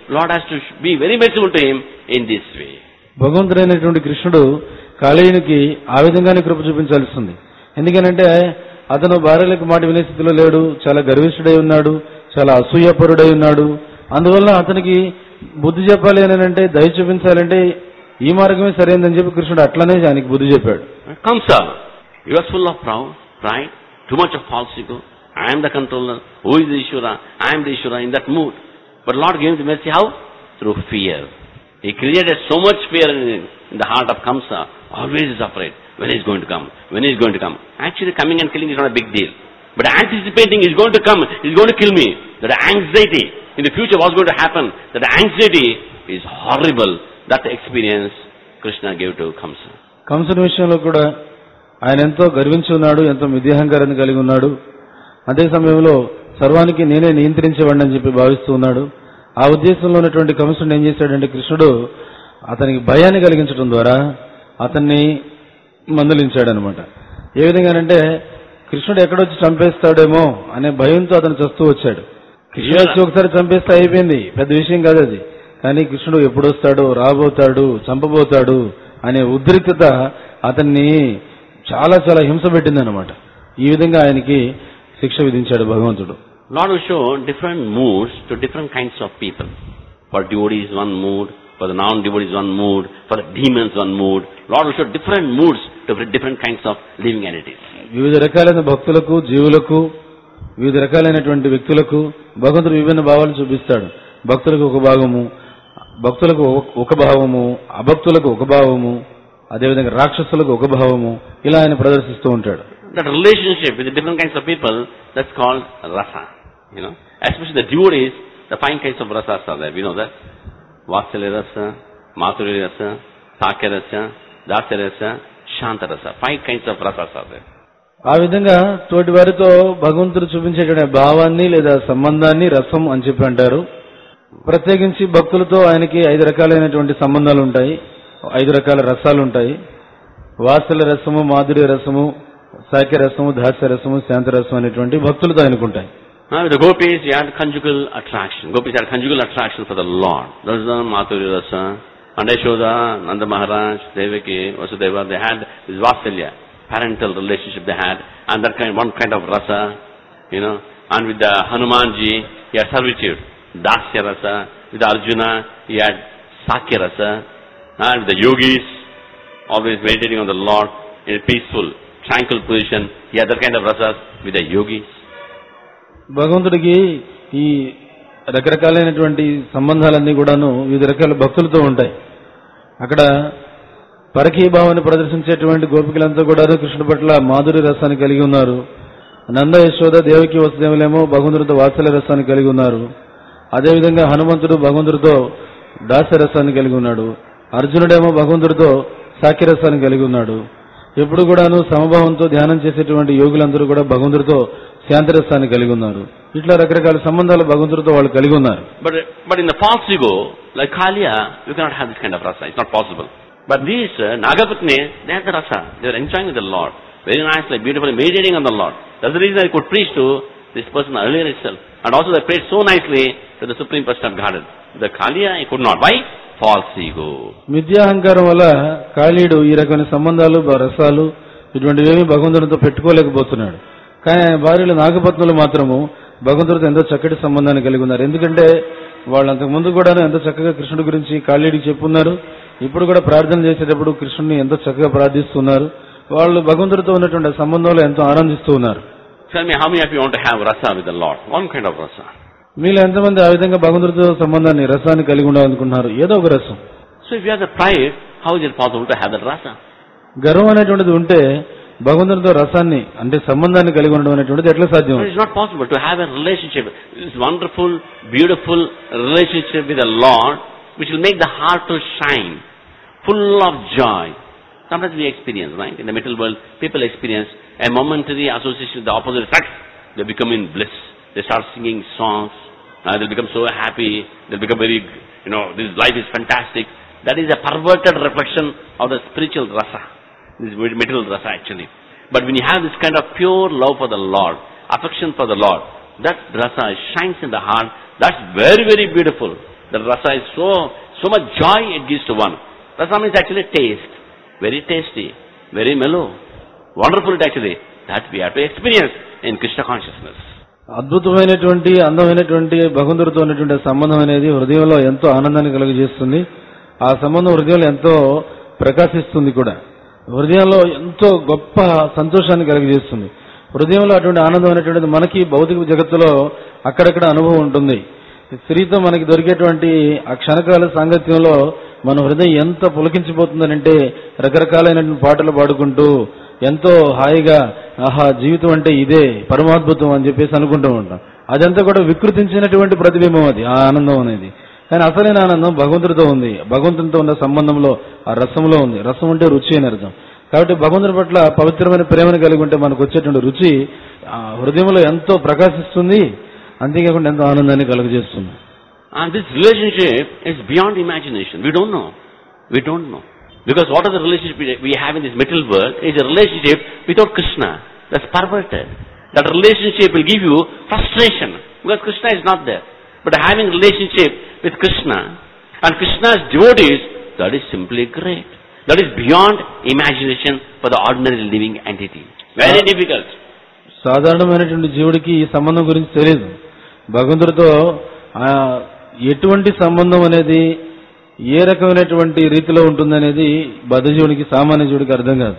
Lord has to be very merciful to him in this way. భగవంతుడైనటువంటి కృష్ణుడు కాళీయునికి ఆ విధంగానే కృప చూపించాల్సింది ఎందుకనంటే అతను భార్యలకు మాట వినే స్థితిలో లేడు చాలా గర్విష్ఠుడై ఉన్నాడు చాలా అసూయపరుడై ఉన్నాడు అందువల్ల అతనికి బుద్ధి చెప్పాలి అని అంటే దయ చూపించాలంటే ఈ మార్గమే సరైనదని చెప్పి కృష్ణుడు అట్లనే ఆయనకి బుద్ధి చెప్పాడు Kamsa, you are full of proud, pride, too much of false ego. I am the controller. Who is the Ishvara? I am the Ishvara in that mood. But Lord gave him the mercy how? Through fear. He created so much fear in, in the heart of Kamsa. Always is afraid. When is going to come? When is going to come? Actually coming and killing is not a big deal. But anticipating is going to come, is going to kill me. That anxiety in the future what's going to happen. That anxiety is horrible. That experience Krishna gave to Kamsa. కంసుని విషయంలో కూడా ఆయన ఎంతో గర్వించి ఉన్నాడు ఎంతో మిథ్యాహంకారాన్ని కలిగి ఉన్నాడు అదే సమయంలో సర్వానికి నేనే నియంత్రించేవాడిని అని చెప్పి భావిస్తూ ఉన్నాడు ఆ ఉద్దేశంలో ఉన్నటువంటి కంసుడు ఏం చేశాడంటే కృష్ణుడు అతనికి భయాన్ని కలిగించడం ద్వారా అతన్ని మందలించాడనమాట ఏ విధంగానంటే కృష్ణుడు ఎక్కడొచ్చి చంపేస్తాడేమో అనే భయంతో అతను చస్తూ వచ్చాడు కృష్ణుడు వచ్చి ఒకసారి చంపేస్తే అయిపోయింది పెద్ద విషయం కాదు అది కానీ కృష్ణుడు ఎప్పుడు వస్తాడు రాబోతాడు చంపబోతాడు అనే ఉద్రిక్తత అతన్ని చాలా చాలా హింస పెట్టిందనమాట ఈ విధంగా ఆయనకి శిక్ష విధించాడు భగవంతుడు Lord will show different moods to different kinds of people. For devotees one mood, for the non-devotees one mood, for the demons one mood. Lord will show different moods to different kinds of living entities. వివిధ రకాలైన భక్తులకు జీవులకు వివిధ రకాలైనటువంటి వ్యక్తులకు భగవంతుడు విభిన్న భావాలు చూపిస్తాడు భక్తులకు ఒక భాగము భక్తులకు ఒక- ఒక భావము అభక్తులకు ఒక భావము అదేవిధంగా రాక్షసులకు ఒక భావము ఇలా ఆయన ప్రదర్శిస్తూ ఉంటాడు That relationship with the different kinds of people, that's called rasa. You know, especially the devotees, the five kinds of rasas are there. We know that. Vatsalya rasa, Mathurya rasa, Sakya rasa, Dasya rasa, Shanta rasa. Five kinds of rasas are there. ఆ విధంగా తోటి వారితో భగవంతుడు చూపించేటువంటి భావాన్ని లేదా సంబంధాన్ని రసం అని చెప్పి అంటారు ప్రత్యేకించి భక్తులతో ఆయనకి ఐదు రకాలైనటువంటి సంబంధాలు ఉంటాయి ఐదు రకాల రసాలు ఉంటాయి వాత్సల్య రసము మాధుర్య రసము సాక్య రసము దాస్య రసము శాంత రసం అనేటువంటి భక్తులతో ఆయనకు ఉంటాయి Now with the gopis, you had conjugal attraction. Gopis had conjugal attraction for the Lord. Those are Mathurya Rasa, and Yashoda, Nanda Maharaj, Devaki, Vasudeva, they had this Vasalya, parental relationship they had, and that kind, one kind of rasa, you know, and with the Hanumanji, he had servitude, Dasya Rasa, with Arjuna, he had Sakya Rasa, and with the yogis, always meditating on the Lord in a peaceful, tranquil position, he had that kind of rasas with the yogis. భగవంతుడికి ఈ రకరకాలైనటువంటి సంబంధాలన్నీ కూడాను వివిధ రకాల భక్తులతో ఉంటాయి అక్కడ పరకీ భావాన్ని ప్రదర్శించేటువంటి గోపికలంతా కూడా కృష్ణుడి పట్ల మాధురి రసాన్ని కలిగి ఉన్నారు నంద యశోద దేవకి వసుదేవులేమో భగవంతుడితో వాత్సల్య రసాన్ని కలిగి ఉన్నారు అదేవిధంగా హనుమంతుడు భగవంతుడితో దాస్య రసాన్ని కలిగి ఉన్నాడు అర్జునుడేమో భగవంతుడితో సాక్య రసాన్ని కలిగి ఉన్నాడు ఎప్పుడు కూడాను సమభావంతో ధ్యానం చేసేటువంటి యోగులందరూ కూడా భగవంతుడితో శాంతరసాన్ని కలిగి ఉన్నారు ఇట్లా రకరకాల సంబంధాలు భగవంతుడితో వాళ్ళు కలిగి ఉన్నారు But, but in the false ego, like Kaliya, you cannot have this kind of rasa. It's not possible. But these uh, Nagapatni, they have the rasa. They are enjoying with the Lord. Very nicely, beautifully, meditating on the Lord. That's the reason I could preach to this person earlier itself. And also they prayed so nicely to the Supreme Person of Godhead. The Kaliya, I could not. Why? False ego. మిథ్యాహంకారం వల్ల కాళీయుడు ఈ రకమైన సంబంధాలు బ- రసాలు ఇటువంటివేమీ భగవంతుడితో పెట్టుకోలేకపోతున్నాడు కానీ ఆయన భార్యలు నాగపత్నులు మాత్రము భగవంతుడితో ఎంతో చక్కటి సంబంధాన్ని కలిగి ఉన్నారు ఎందుకంటే వాళ్ళు అంతకు ముందు కూడా ఎంతో చక్కగా కృష్ణుడి గురించి కాళీయుడికి చెప్పున్నారు ఇప్పుడు కూడా ప్రార్థన చేసేటప్పుడు కృష్ణుడిని ఎంతో చక్కగా ప్రార్థిస్తున్నారు వాళ్ళు భగవంతుడితో ఉన్నటువంటి ఆ సంబంధంలో ఎంతో ఆనందిస్తూ ఉన్నారు Tell me, how many of you want to have rasa with the Lord? One kind of rasa. మీలో ఎంతమంది ఆ విధంగా భగవంతుడితో సంబంధాన్ని రసాన్ని కలిగి ఉండాలనుకుంటున్నారు ఏదో ఒక రసం So if you have the pride, how is it possible to have that rasa? గర్వం అనేటువంటిది ఉంటే భగవంతునితో రసాన్ని అంటే సంబంధాన్ని కలిగి ఉండడం అనేటువంటిది ఎట్లా సాధ్యం But it's not possible to have a relationship, this wonderful, beautiful relationship with the Lord, which will make the heart to shine, full of joy. Sometimes we experience, right? In the material world, people experience a momentary association with the opposite sex. They become in bliss. They start singing songs. Uh, they'll become so happy. They'll become very, you know, this life is fantastic. That is a perverted reflection of the spiritual rasa. This material rasa actually. But when you have this kind of pure love for the Lord, affection for the Lord, that rasa shines in the heart. That's very, very beautiful. The rasa is so, so much joy it gives to one. Rasa means actually taste. Very tasty, very mellow. Wonderful it actually. That we have to experience in Krishna consciousness. అద్భుతమైనటువంటి అందమైనటువంటి భగవంతుడితో ఉన్నటువంటి సంబంధం అనేది హృదయంలో ఎంతో ఆనందాన్ని కలుగజేస్తుంది ఆ సంబంధం హృదయంలో ఎంతో ప్రకాశిస్తుంది కూడా హృదయంలో ఎంతో గొప్ప సంతోషాన్ని కలుగజేస్తుంది హృదయంలో అటువంటి ఆనందం అనేటువంటిది మనకి భౌతిక జగత్తులో అక్కడక్కడ అనుభవం ఉంటుంది స్త్రీతో మనకి దొరికేటువంటి ఆ క్షణకాల సాంగత్యంలో మన హృదయం ఎంత పులకించిపోతుందనంటే రకరకాలైనటువంటి పాటలు పాడుకుంటూ ఎంతో హాయిగా ఆహా జీవితం అంటే ఇదే పరమాద్భుతం అని చెప్పేసి అనుకుంటూ ఉంటాం అదంతా కూడా వికృతించినటువంటి ప్రతిబింబం అది ఆ ఆనందం అనేది కానీ అసలైన ఆనందం భగవంతుడితో ఉంది భగవంతునితో ఉన్న సంబంధంలో ఆ రసంలో ఉంది రసం అంటే రుచి అని అర్థం కాబట్టి భగవంతుని పట్ల పవిత్రమైన ప్రేమను కలిగి ఉంటే మనకు వచ్చేటువంటి రుచి ఆ హృదయంలో ఎంతో ప్రకాశిస్తుంది అంతేకాకుండా ఎంతో ఆనందాన్ని కలుగజేస్తుంది And this relationship is beyond imagination. We don't know. We don't know. Because what is the relationship we- we have in this material world is a relationship without Krishna. That's perverted. That relationship will give you frustration because Krishna is not there. But having relationship with Krishna and Krishna's devotees, that is simply great. That is beyond imagination for the ordinary living entity. Very difficult. సాధారణమైనటువంటి జీవుడికి ఈ సంబంధం గురించి తెలియదు భగవంతుడితో ఆ ఎటువంటి సంబంధం అనేది ఏ రకమైనటువంటి రీతిలో ఉంటుందనేది బద్ధజీవునికి సామాన్య జీవుడికి అర్థం కాదు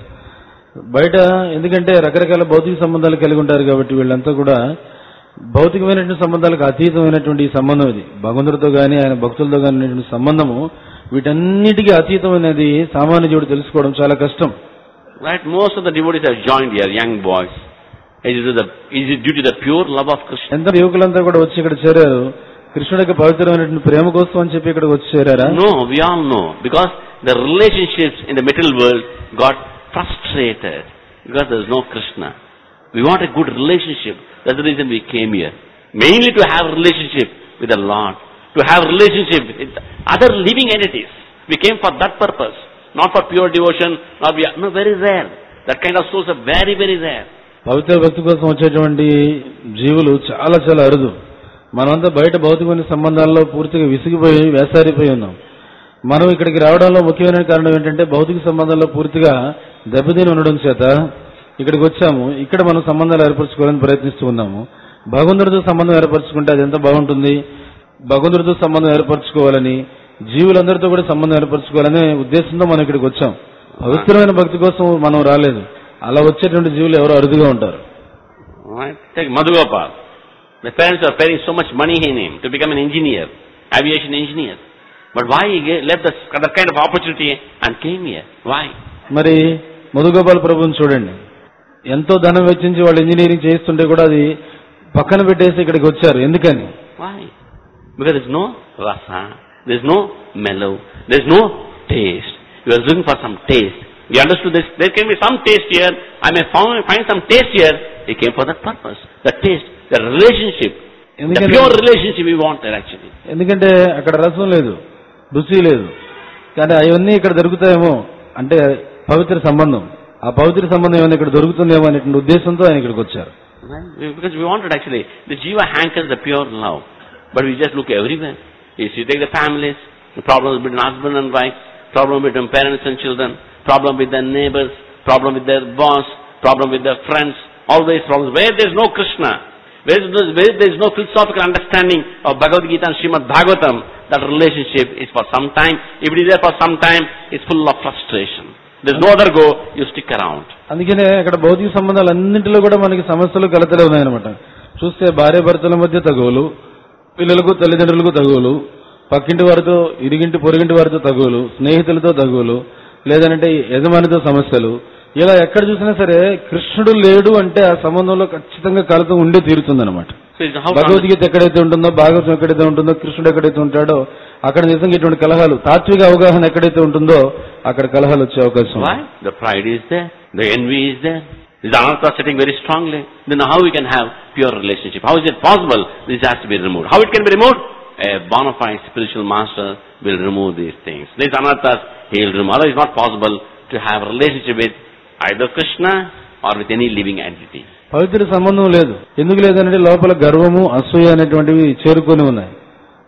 బయట ఎందుకంటే రకరకాల భౌతిక సంబంధాలు కలిగి ఉంటారు కాబట్టి వీళ్ళంతా కూడా భౌతికమైనటువంటి సంబంధాలకు అతీతమైనటువంటి ఈ సంబంధం ఇది భగవంతుడితో గాని ఆయన భక్తులతో గాని ఉన్నటువంటి సంబంధము వీటన్నిటికీ అతీతమైనది సామాన్య జీవుడు తెలుసుకోవడం చాలా కష్టం Right? Most of the devotees have joined here, young boys. Is it, the, is it due to the pure love of Krishna? ఎంత యువకులంతా కూడా వచ్చి ఇక్కడ చేరారు కృష్ణుడి యొక్క పవిత్రమైనటువంటి ప్రేమ కోసం అని చెప్పి ఇక్కడికి వచ్చి చేరారా No, we all know. Because the relationships in the material world got frustrated. Because there is no Krishna. We want a good relationship. That's the reason we came here. Mainly to have relationship with the Lord. To have relationship with other living entities. We came for that purpose. Not for pure devotion. Not we are, no, very rare. That kind of souls are very, very rare. పవిత్ర భక్తి కోసం వచ్చేటువంటి జీవులు చాలా చాలా అరుదు మనమంతా బయట భౌతికమైన సంబంధాల్లో పూర్తిగా విసిగిపోయి వేసారిపోయి ఉన్నాం మనం ఇక్కడికి రావడంలో ముఖ్యమైన కారణం ఏంటంటే భౌతిక సంబంధాల్లో పూర్తిగా దెబ్బతిని ఉండడం చేత ఇక్కడికి వచ్చాము ఇక్కడ మనం సంబంధాలు ఏర్పరచుకోవాలని ప్రయత్నిస్తూ ఉన్నాము భగవంతుడితో సంబంధం ఏర్పరచుకుంటే అది ఎంత బాగుంటుంది భగవంతుడితో సంబంధం ఏర్పరచుకోవాలని జీవులందరితో కూడా సంబంధం ఏర్పరచుకోవాలనే ఉద్దేశంతో మనం ఇక్కడికి వచ్చాం పవిత్రమైన భక్తి కోసం మనం రాలేదు అలా వచ్చేటువంటి జీవులు ఎవరో అరుదుగా ఉంటారు Right? Take Madhugopal. The parents are paying so much money in him to become an engineer, aviation engineer. But why he ga- left this, that kind of opportunity and came here? Why? మరి మధుగోపాల్ ప్రభుని చూడండి ఎంతో ధనం వెచ్చించి వాళ్ళు ఇంజనీరింగ్ చేస్తుంటే కూడా అది పక్కన పెట్టేసి ఇక్కడికి వచ్చారు ఎందుకని Why? Because there's no rasa, there's no mellow, there's no taste. You are looking for some taste. You understood this? There can be some taste here. I may find, find some taste here. He came for that purpose. The taste, the relationship, the ఎందుకని pure relationship we wanted actually. ఎందుకంటే అక్కడ రసం లేదు రుచి లేదు కానీ అవన్నీ ఇక్కడ దొరుకుతాయేమో అంటే పవిత్ర సంబంధం ఆ పవిత్ర సంబంధం ఏమైనా ఇక్కడ దొరుకుతుందేమో అనేటువంటి ఉద్దేశంతో ఆయన ఇక్కడికి వచ్చారు Right? Because we wanted actually, the jiva hankers the pure love. But we just look everywhere. If you take the families, the problems between husband and wife, problem between parents and children, problem with their neighbors, problem with their boss, problem with their friends, always problems. Where there is no Krishna, where there is- where there is no philosophical understanding of Bhagavad Gita and Srimad Bhagavatam, that relationship is for some time. If it is there for some time, it's full of frustration. There's no other go, you stick around. అందుకనే అక్కడ భౌతిక సంబంధాలు అన్నింటిలో కూడా మనకి సమస్యలు కలతలే ఉన్నాయన్నమాట చూస్తే భార్య భర్తల మధ్య తగువులు పిల్లలకు తల్లిదండ్రులకు తగువులు పక్కింటి వారితో ఇరిగింటి పొరుగింటి వారితో తగువులు స్నేహితులతో తగువులు లేదంటే యజమానితో సమస్యలు ఇలా ఎక్కడ చూసినా సరే కృష్ణుడు లేడు అంటే ఆ సంబంధంలో ఖచ్చితంగా కలత ఉండే తీరుతుందన్నమాట So it's how భగవద్గీత ఎక్కడైతే ఉంటుందో భాగవతం ఎక్కడైతే ఉంటుందో కృష్ణుడు ఎక్కడైతే ఉంటాడో అక్కడ నిజంగా ఇటువంటి కలహాలు తాత్విక అవగాహన ఎక్కడైతే ఉంటుందో అక్కడ కలహాలు వచ్చే అవకాశం ఉంది. Why? The pride is there. The envy is there. Is anartha sitting very strongly? Then how we can have pure relationship? How is it possible this has to be removed? How it can be removed? A bona fide spiritual master will remove these things. These anarthas, he will remove. Otherwise it's not possible to have a relationship with either Krishna or with any living entity. పవిత్ర సంబంధం లేదు ఎందుకు లేదంటే లోపల గర్వము అసూయ అనేటువంటివి చేరుకొని ఉన్నాయి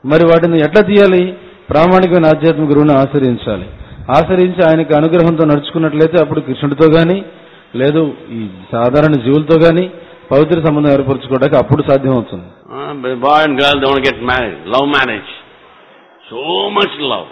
మరి వాటిని ఎట్లా తీయాలి ప్రామాణికమైన ఆధ్యాత్మిక గురువుని ఆశ్రయించాలి ఆశ్రయించి ఆయనకి అనుగ్రహంతో నడుచుకున్నట్లయితే అప్పుడు కృష్ణుడితో గాని లేదు ఈ సాధారణ జీవులతో గాని పవిత్ర సంబంధం ఏర్పరచుకోవడానికి అప్పుడు సాధ్యమవుతుంది Uh, but boy and girl, they want to get married. Love marriage. So much love.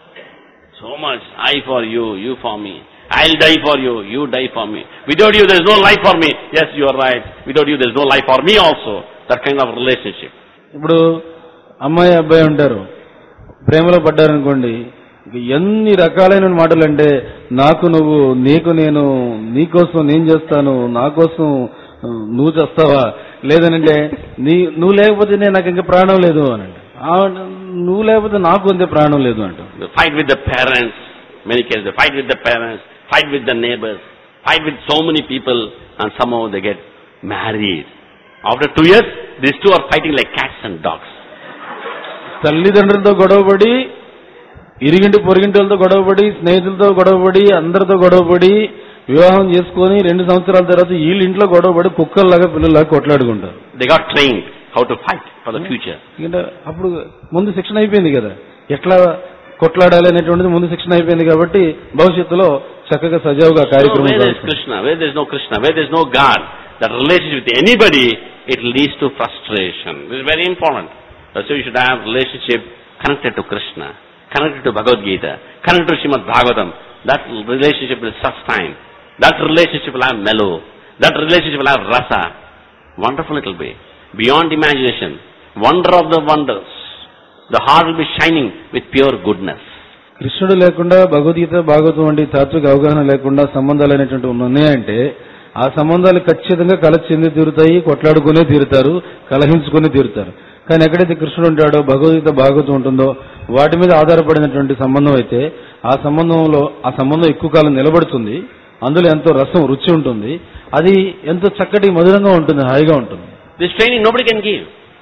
So much. I for you, you for me. I'll die for you, you die for me. Without you, there's no life for me. Yes, you are right. Without you, there's no life for me also. That kind of relationship. ఇప్పుడు అమ్మాయి అబ్బాయి ఉంటారు ప్రేమలో పడ్డారనుకోండి ఇక ఎన్ని రకాలైన మాటలు అంటే నాకు నువ్వు నీకు నేను నీకోసం నేను చేస్తాను నా కోసం ఆ, నువ్వు చేస్తావా లేదనంటే నీ నువ్వు లేకపోతే నేను నాకు ఇంకా ప్రాణం లేదు అని అంటే "ఆ, నువ్వు లేకపోతే నాకు అంతే ప్రాణం లేదు అంట They fight with the parents. Many cases, they fight with the parents, fight with the neighbors, fight with so many people, and somehow they get married. After two years, these two are fighting like cats and dogs. తల్లిదండ్రులతో గొడవపడి ఇరిగింటి పొరిగింటిలతో గొడవపడి స్నేహితులతో గొడవపడి అందరితో గొడవపడి వివాహం చేసుకొని రెండు సంవత్సరాల తర్వాత వీళ్ళ ఇంట్లో గొడవపడి కుక్కల్లాగా పిల్లల్లాగా కొట్లాడుకుంటారు They got trained how to fight for the future. ఎందుకంటే అప్పుడు ముందు శిక్షణ అయిపోయింది కదా ఎట్లా కొట్లాడాలి అనేటువంటిది ముందు శిక్షణ అయిపోయింది కాబట్టి భవిష్యత్తులో చక్కగా సజావుగా So కార్యక్రమం where there is జరుగుతుంది. Krishna, where there is no Krishna, where there is no God, that relationship with anybody, it leads to frustration. This is very important. That's why you should have relationship connected to Krishna, connected to Bhagavad Gita, connected to Srimad Bhagavatam. That relationship will sustain. That relationship will have mellow. That relationship will have rasa. Wonderful it will be. Beyond imagination. Wonder of the wonders. The heart will be shining with pure goodness. కృష్ణుడు లేకుండా భగవద్గీత భాగవతం వంటి తాత్విక అవగాహన లేకుండా సంబంధాలు అనేటువంటి ఉన్నాయంటే ఆ సంబంధాలు ఖచ్చితంగా కల చెంది తీరుతాయి కొట్లాడుకునే తీరుతారు కలహించుకుని తీరుతారు కానీ ఎక్కడైతే కృష్ణుడు ఉంటాడో భగవద్గీత భాగవతం ఉంటుందో వాటి మీద ఆధారపడినటువంటి సంబంధం అయితే ఆ సంబంధంలో ఆ సంబంధం ఎక్కువ కాలం నిలబడుతుంది అందులో ఎంతో రసం రుచి ఉంటుంది అది ఎంతో చక్కటి మధురంగా ఉంటుంది హాయిగా ఉంటుంది This training nobody can give.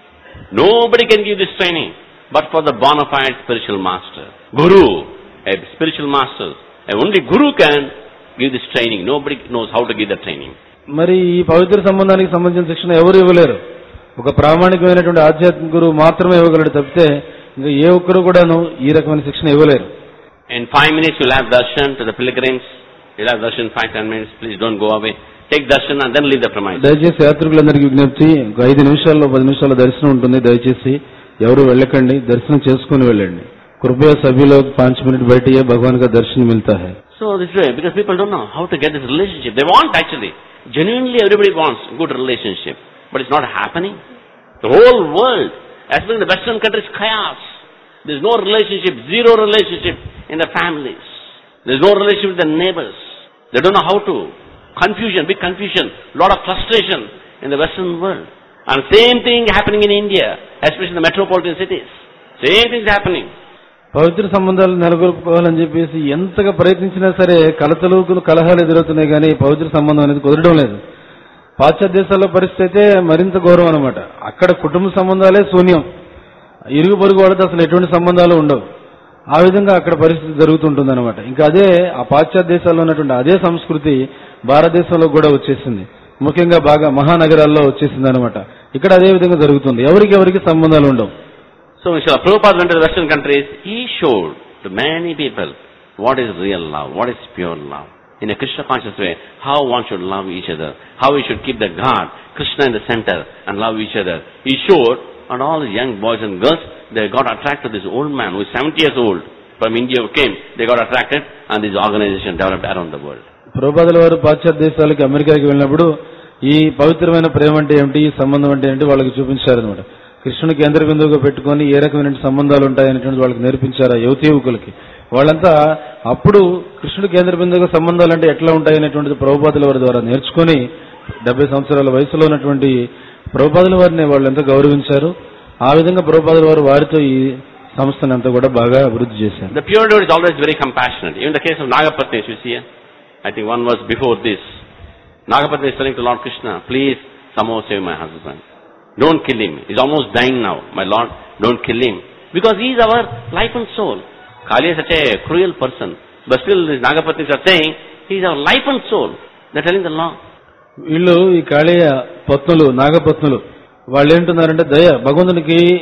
Nobody can give this training but for the bona fide spiritual master. Guru, a spiritual master. And only Guru can give this training. Nobody knows how to give the training. మరి ఈ పవిత్ర సంబంధానికి సంబంధించిన శిక్షణ ఎవరు ఇవ్వలేరు ఒక ప్రామాణికమైనటువంటి ఆధ్యాత్మిక గురువు మాత్రమే ఇవ్వగలడు తప్పితే ఇంకా ఏ ఒక్కరు కూడాను ఈ రకమైన శిక్షణ ఇవ్వలేరు In five minutes you'll have darshan to the pilgrims. You'll have darshan five, ten minutes. Please don't go away. Take darshan and then leave the premises. దయచేసి యాత్రికులందరికీ విజ్ఞప్తి ఒక ఐదు నిమిషాల్లో పది నిమిషాల దర్శనం ఉంటుంది దయచేసి ఎవరు వెళ్ళకండి దర్శనం చేసుకుని వెళ్ళండి కృపయా సభ్యులో పాంచ్ మినిట్ బయటియే భగవాన్ కా దర్శనం మిల్తా హై So this way, because people don't know how to get this relationship. They want actually. Genuinely everybody wants good relationship. But it's not happening. The whole world, especially in the western countries, chaos. There's no relationship, zero relationship in the families. There's no relationship with the neighbors. They don't know how to. Confusion, big confusion, lot of frustration in the western world. And same thing happening in India, especially in the metropolitan cities. Same thing is happening. పవిత్ర సంబంధాలు నెలకొల్పుకోవాలని చెప్పేసి ఎంతగా ప్రయత్నించినా సరే కలతలు కలహాలు ఎదురవుతున్నాయి కానీ పవిత్ర సంబంధం అనేది కుదరడం లేదు పాశ్చాత్య దేశాల్లో పరిస్థితి అయితే మరింత ఘోరం అనమాట అక్కడ కుటుంబ సంబంధాలే శూన్యం ఇరుగు పొరుగు వాళ్ళతో అసలు ఎటువంటి సంబంధాలు ఉండవు ఆ విధంగా అక్కడ పరిస్థితి జరుగుతుంటుంది అనమాట ఇంకా అదే ఆ పాశ్చాత్య దేశాల్లో ఉన్నటువంటి అదే సంస్కృతి భారతదేశంలో కూడా వచ్చేసింది ముఖ్యంగా బాగా మహానగరాల్లో వచ్చేసింది అనమాట ఇక్కడ అదే విధంగా జరుగుతుంది ఎవరికి ఎవరికి సంబంధాలు ఉండవు So when Srila Prabhupada went to the Western countries, he showed to many people what is real love, what is pure love. In a Krishna conscious way, how one should love each other, how we should keep the God, Krishna in the center and love each other. He showed, and all the young boys and girls, they got attracted to this old man who is 70 years old. From India who came, they got attracted and this organization developed around the world. ప్రభుపాదుల వారు పాశ్చాత్య దేశాలకి అమెరికాకి వెళ్ళినప్పుడు ఈ పవిత్రమైన ప్రేమ అంటే ఏమిటి ఈ సంబంధం అంటే ఏంటి వాళ్ళకి చూపించారు అనమాట కృష్ణుని కేంద్ర బిందువుగా పెట్టుకొని ఏ రకమైన సంబంధాలు ఉంటాయనేటువంటి వాళ్ళకి నేర్పించారు ఆ యువతి యువకులకి వాళ్ళంతా అప్పుడు కృష్ణుడి కేంద్ర బిందువుగా సంబంధాలు అంటే ఎట్లా ఉంటాయనేటువంటిది ప్రభుపాదుల వారి ద్వారా నేర్చుకొని డెబ్బై సంవత్సరాల వయసులో ఉన్నటువంటి ప్రభుపాదుల వారిని వాళ్ళు ఎంతో గౌరవించారు ఆ విధంగా ప్రభుపాదుల వారు వారితో ఈ సంస్థను అంతా కూడా బాగా అభివృద్ధి చేశారు The pure devotee is always very compassionate. Even the case of Nagapatni, you see here, I think one was before this. Nagapatni is telling to Lord Krishna, please somehow save my husband. Don't kill him. He's almost dying now. My Lord, don't kill him. Because he is our life and soul. Kali is such a cruel person. But still these Nagapatnis are saying, he is our life and soul. They're telling the Lord. వీళ్ళు ఈ కాళీయ పత్నులు నాగపత్నులు వాళ్ళు ఏంటున్నారంటే దయ భగవంతునికి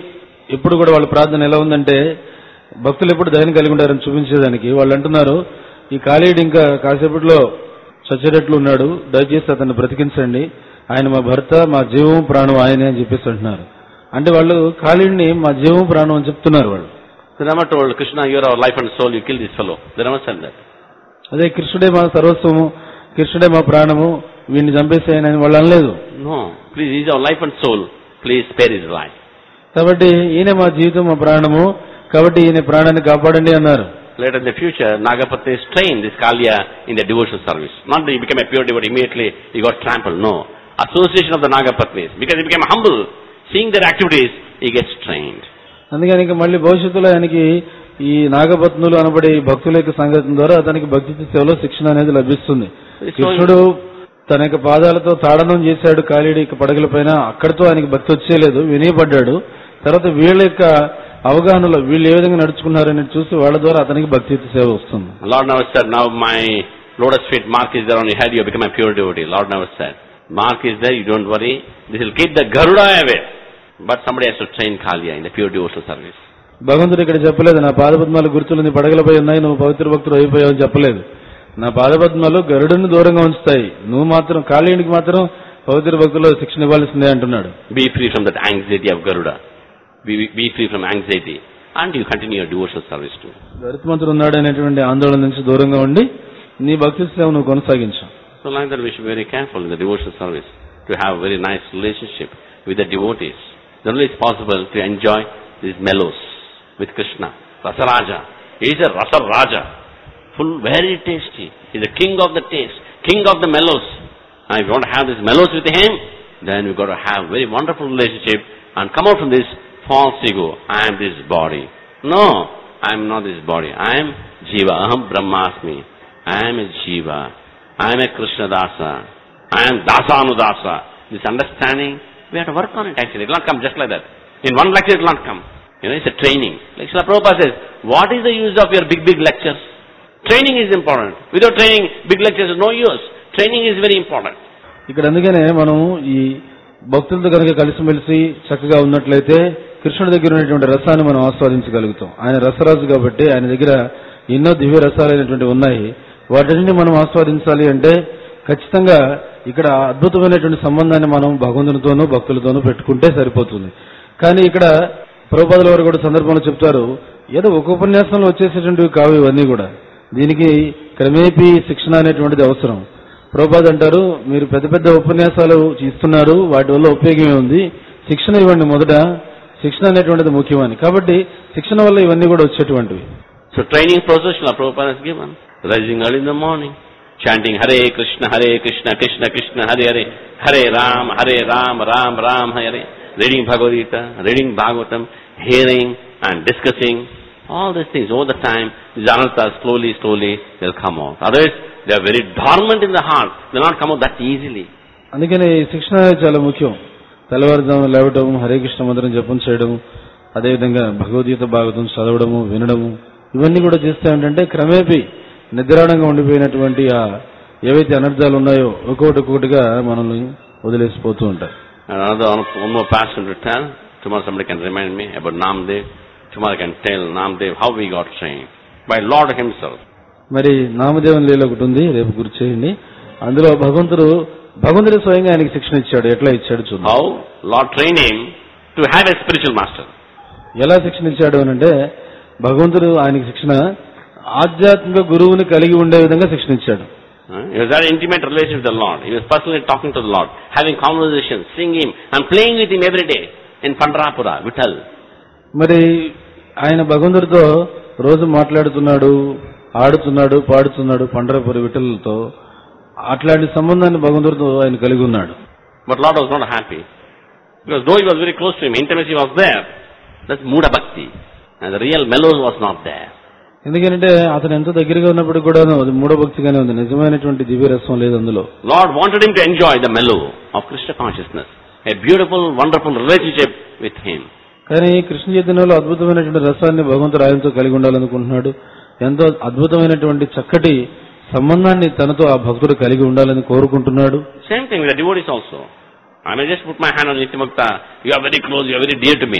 ఎప్పుడు కూడా వాళ్ళ ప్రార్థన ఎలా ఉందంటే భక్తులు ఎప్పుడు దయని కలిగి ఉంటారని చూపించేదానికి వాళ్ళు అంటున్నారు ఈ కాళీయుడు ఇంకా కాసేపట్లో చచ్చేటట్లు ఉన్నాడు దయచేసి అతన్ని బ్రతికించండి ఆయన మా భర్త మా జీవం ప్రాణం ఆయనే అని చెప్పేసి అంటున్నారు అంటే వాళ్ళు కాళీయుడిని మా జీవం ప్రాణం అని చెప్తున్నారు వాళ్ళు The Rama told Krishna, you are our life and soul, you kill this fellow. The Rama said that. అదే కృష్ణుడే మా సర్వస్వము కృష్ణుడే మా ప్రాణము వీడిని చంపేసేయనని వాళ్ళు అనలేదు No, please, he is our life and soul. Please spare his life. కాబట్టి ఈయన మా జీవితం మా ప్రాణము కాబట్టి ఈయన ప్రాణాన్ని కాపాడండి అన్నారు Later in the future, Nagapatnis trained this Kalya in the devotional service. Not that he became a pure devotee, immediately he got trampled. No. Association of the Nagapatnis. Because he became humble, seeing their activities, he gets trained. అందుకని ఇంకా మళ్ళీ భవిష్యత్తులో ఆయనకి ఈ నాగపత్నులు అనబడే ఈ భక్తుల యొక్క సంగతి ద్వారా అతనికి భక్తి సేవలో శిక్షణ అనేది లభిస్తుంది కృష్ణుడు తన యొక్క పాదాలతో తాడనం చేశాడు కాళీడి యొక్క పడగల పైన అక్కడితో ఆయనకి భక్తి వచ్చేయలేదు వినయపడ్డాడు తర్వాత వీళ్ళ యొక్క అవగాహనలో వీళ్ళు ఏ విధంగా నడుచుకున్నారని చూసి వాళ్ళ ద్వారా అతనికి భక్తి సేవ వస్తుంది Lord never said, now my lotus feet mark is there on your head, you become a pure devotee. Lord never said. Mark is there, you don't worry. This will keep the Garuda away. But somebody has to train Kalya in the pure devotional service. భగవంతుడు ఇక్కడ చెప్పలేదు నా పాదపద్మాలు గుర్తులు నీ పడగలపై ఉన్నాయి నువ్వు పవిత్ర భక్తుడు అయిపోయావు అని చెప్పలేదు నా పాదపద్మాలు గరుడుని దూరంగా ఉంచుతాయి నువ్వు మాత్రం కాళీయుడికి మాత్రం పవిత్ర భక్తులు శిక్షణ ఇవ్వాల్సిందే అంటున్నాడు Be free from that anxiety of Garuda. Be, be free from anxiety. And you continue your devotional service too. గరుత్మంతుడు ఉన్నాడు అనేటువంటి ఆందోళన నుంచి దూరంగా ఉండి నీ భక్తి సేవ నువ్వు కొనసాగించు So like that we should be very careful in the devotional service to have a very nice relationship with the devotees. Then only it's possible to enjoy these mellows with Krishna. Rasaraja. He is a Rasaraja. Full, very tasty. He is the king of the taste, king of the mellows. And if you want to have these mellows with him, then you've got to have very wonderful relationship and come out from this false ego. I am this body. No, I am not this body. I am Jiva. Aham Brahmasmi. I am a Jiva. I am a Krishna Dasa. I am Dasanudasa. This understanding, we have to work on it actually. It will not come just like that. In one lecture it will not come. You know, it's a training. Like Srila Prabhupada says, what is the use of your big, big lectures? Training is important. Without training, big lectures is no use. Training is very important. ఇక్కడ అందుకనే మనం ఈ భక్తులతో కనుక కలిసిమెలిసి చక్కగా ఉన్నట్లయితే కృష్ణుడి దగ్గర ఉన్నటువంటి రసాన్ని మనం ఆస్వాదించగలుగుతాం ఆయన రసరాజు కాబట్టి ఆయన దగ్గర ఎన్నో దివ్య రసాలైనటువంటి ఉన్నాయి వాటిని మనం ఆస్వాదించాలి అంటే ఖచ్చితంగా ఇక్కడ అద్భుతమైనటువంటి సంబంధాన్ని మనం భగవంతునితోనూ భక్తులతోనూ పెట్టుకుంటే సరిపోతుంది కానీ ఇక్కడ ప్రభుపదుల వారు కూడా సందర్భంలో చెప్తారు ఏదో ఒక ఉపన్యాసంలో వచ్చేసేటువంటివి కావు ఇవన్నీ కూడా దీనికి క్రమేపీ శిక్షణ అనేటువంటిది అవసరం ప్రభుపాద్ అంటారు మీరు పెద్ద పెద్ద ఉపన్యాసాలు ఇస్తున్నారు వాటి వల్ల ఉపయోగమే ఉంది శిక్షణ ఇవ్వండి మొదట శిక్షణ అనేటువంటిది ముఖ్యమని కాబట్టి శిక్షణ వల్ల ఇవన్నీ కూడా వచ్చేటువంటివి So training process Srila Prabhupada has given. Rising early in the morning, chanting Hare Krishna, Hare Krishna, Krishna Krishna, Hare Hare, Hare Ram, Hare Ram, Ram Ram, Hare, reading Bhagavad Gita, reading Bhagavatam, hearing and discussing, all these things over the time, these anarthas slowly, slowly, they'll come out. Otherwise, they are very dormant in the heart. They'll not come out that easily. అందుకని ఈ శిక్షణ అనేది చాలా ముఖ్యం తెల్లవారుజాము లేవటం హరే కృష్ణ మంత్రం జపం చేయడం అదేవిధంగా భగవద్గీత భాగవతం చదవడము వినడము ఇవన్నీ కూడా చేస్తే ఏంటంటే క్రమేపీ నిద్రాణంగా ఉండిపోయినటువంటి ఆ ఏవైతే అనర్థాలు ఉన్నాయో ఒక్కొక్కటి ఒక్కొక్కటిగా మనల్ని వదిలేసిపోతూ ఉంటాయి And another one, one more passion to tell. Tomorrow somebody can remind me about Namdev. Tomorrow I can tell Namdev how we got trained. By Lord himself. మరి నామదేవన్ లీల ఒకటి ఉంది రేపు గుర్తు చేయండి అందులో భగవంతుడు భగవంతుడు స్వయంగా ఆయనకి శిక్షణ ఇచ్చాడు ఎట్లా ఇచ్చాడు చూద్దాం How Lord trained him to have a spiritual master. ఎలా శిక్షణ ఇచ్చాడు అని అంటే భగవంతుడు ఆయనకి శిక్షణ ఆధ్యాత్మిక గురువుని కలిగి ఉండే విధంగా శిక్షణ ఇచ్చాడు Uh, He was had intimate relation with the Lord. He was personally talking to the Lord, having conversations, singing and playing with him every day in Pandrapura, Vittal. మరి ఆయన భగవంతుడితో రోజు మాట్లాడుతున్నాడు ఆడుతున్నాడు పాడుతున్నాడు పండరపురి విఠలతో అట్లాంటి సంబంధాన్ని భగవంతుడితో ఆయన కలిగి ఉన్నాడు But Lord was not happy. Because though he was very close to him, intimacy was there. That's Muda Bhakti. And the real mellows was not there. ఎందుకంటే అతను ఎంతో దగ్గరగా ఉన్నప్పటికీ కూడా అది మూడో భక్తిగానే ఉంది నిజమైనటువంటి దివ్య రసం లేదు అందులో Lord wanted him to enjoy the mellow of Krishna consciousness. A beautiful, wonderful relationship with him. కానీ కృష్ణ చైతన్యంలో అద్భుతమైనటువంటి రసాన్ని భగవంతుడు ఆయనతో కలిగి ఉండాలనుకుంటున్నాడు ఎంతో అద్భుతమైనటువంటి చక్కటి సంబంధాన్ని తనతో ఆ భక్తుడు కలిగి ఉండాలని కోరుకుంటున్నాడు Same thing with the devotees also. I may just put my hand on Nityamakta. You are very close, you are very dear to me.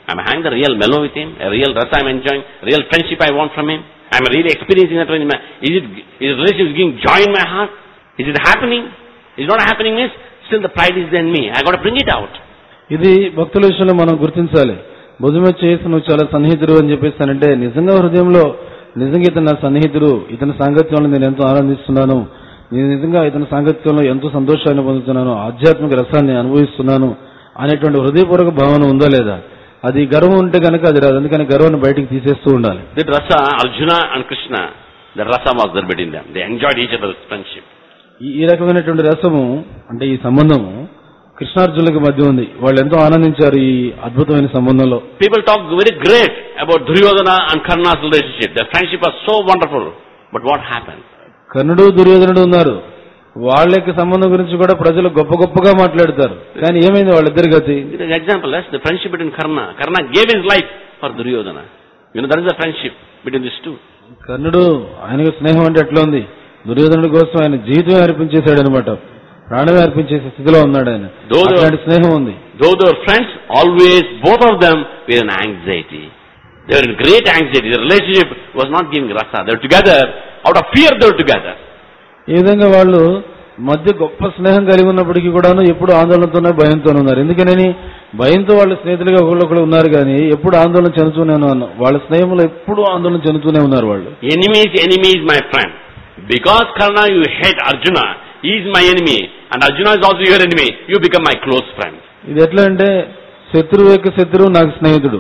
I'm having the real mellow with him, a real rasa I'm enjoying, real friendship I want from him. I'm really experiencing that. in my- Is it, is relationship giving joy in my heart? Is it happening? Is it not happening means still the pride is there in me. I got to bring it out. ఇది భక్తుల విషయంలో మనం గుర్తించాలి భుజమే చేసి నువ్వు చాలా సన్నిహితుడు అని చెప్పేస్తానంటే నిజంగా హృదయంలో నిజంగా ఇతను నా సన్నిహితుడు ఇతని సాంగత్యంలో నేను ఎంతో ఆనందిస్తున్నాను నేను నిజంగా ఇతని సాంగత్యంలో ఎంతో సంతోషాన్ని పొందుతున్నాను ఆధ్యాత్మిక రసాన్ని అనుభవిస్తున్నాను అనేటువంటి హృదయపూర్వక భావన ఉందా లేదా అది గర్వం ఉంటే కనుక అది రాదు అందుకని గర్వాన్ని బయటికి తీసేస్తూ ఉండాలి That rasa, Arjuna and Krishna, the rasa was there between them. They enjoyed each other's friendship. ఈ- ఈ రకమైనటువంటి రసము అంటే ఈ సంబంధము కృష్ణార్జునులకు మధ్య ఉంది వాళ్ళు ఎంతో ఆనందించారు ఈ అద్భుతమైన సంబంధంలో People talk very great about Duryodhana and Karna's relationship. Their friendship was so wonderful. But what happened? కర్ణుడు దుర్యోధనుడు ఉన్నారు వాళ్ళ యొక్క సంబంధం గురించి కూడా ప్రజలు గొప్ప గొప్పగా మాట్లాడతారు కానీ ఏమైంది వాళ్ళిద్దరి గతి It is example, that's the friendship between Karna. Karna gave his life for Duryodhana. You know, that is the friendship between these two. కర్ణుడు ఆయనకు స్నేహం అంటే ఎట్లా ఉంది దుర్యోధనుడి కోసం ఆయన జీవితమే అర్పించేశాడు అనమాట ప్రాణమే అర్పించేసే స్థితిలో ఉన్నాడు ఆయన Though the- అట్లాంటి స్నేహం ఉంది Though they were friends, always both of them were in anxiety. They were in great anxiety. The relationship was not giving rasa. They were together. Out of fear, they were together. ఈ విధంగా వాళ్ళు మధ్య గొప్ప స్నేహం కలిగి ఉన్నప్పటికీ కూడాను ఎప్పుడు ఆందోళనతోనే భయంతోనే ఉన్నారు ఎందుకనని భయంతో వాళ్ళు స్నేహితులుగా ఒకళ్ళొకళ్ళు ఉన్నారు కానీ ఎప్పుడు ఆందోళన చెందుతూనే ఉన్నారు వాళ్ళ స్నేహంలో ఎప్పుడు ఆందోళన చెందుతూనే ఉన్నారు వాళ్ళు Enemy is enemy is my friend. Because Karna, you hate Arjuna. He is my enemy. And Arjuna is also your enemy. You become my close friend. ఇది ఎట్లా అంటే శత్రువు యొక్క శత్రువు నాకు స్నేహితుడు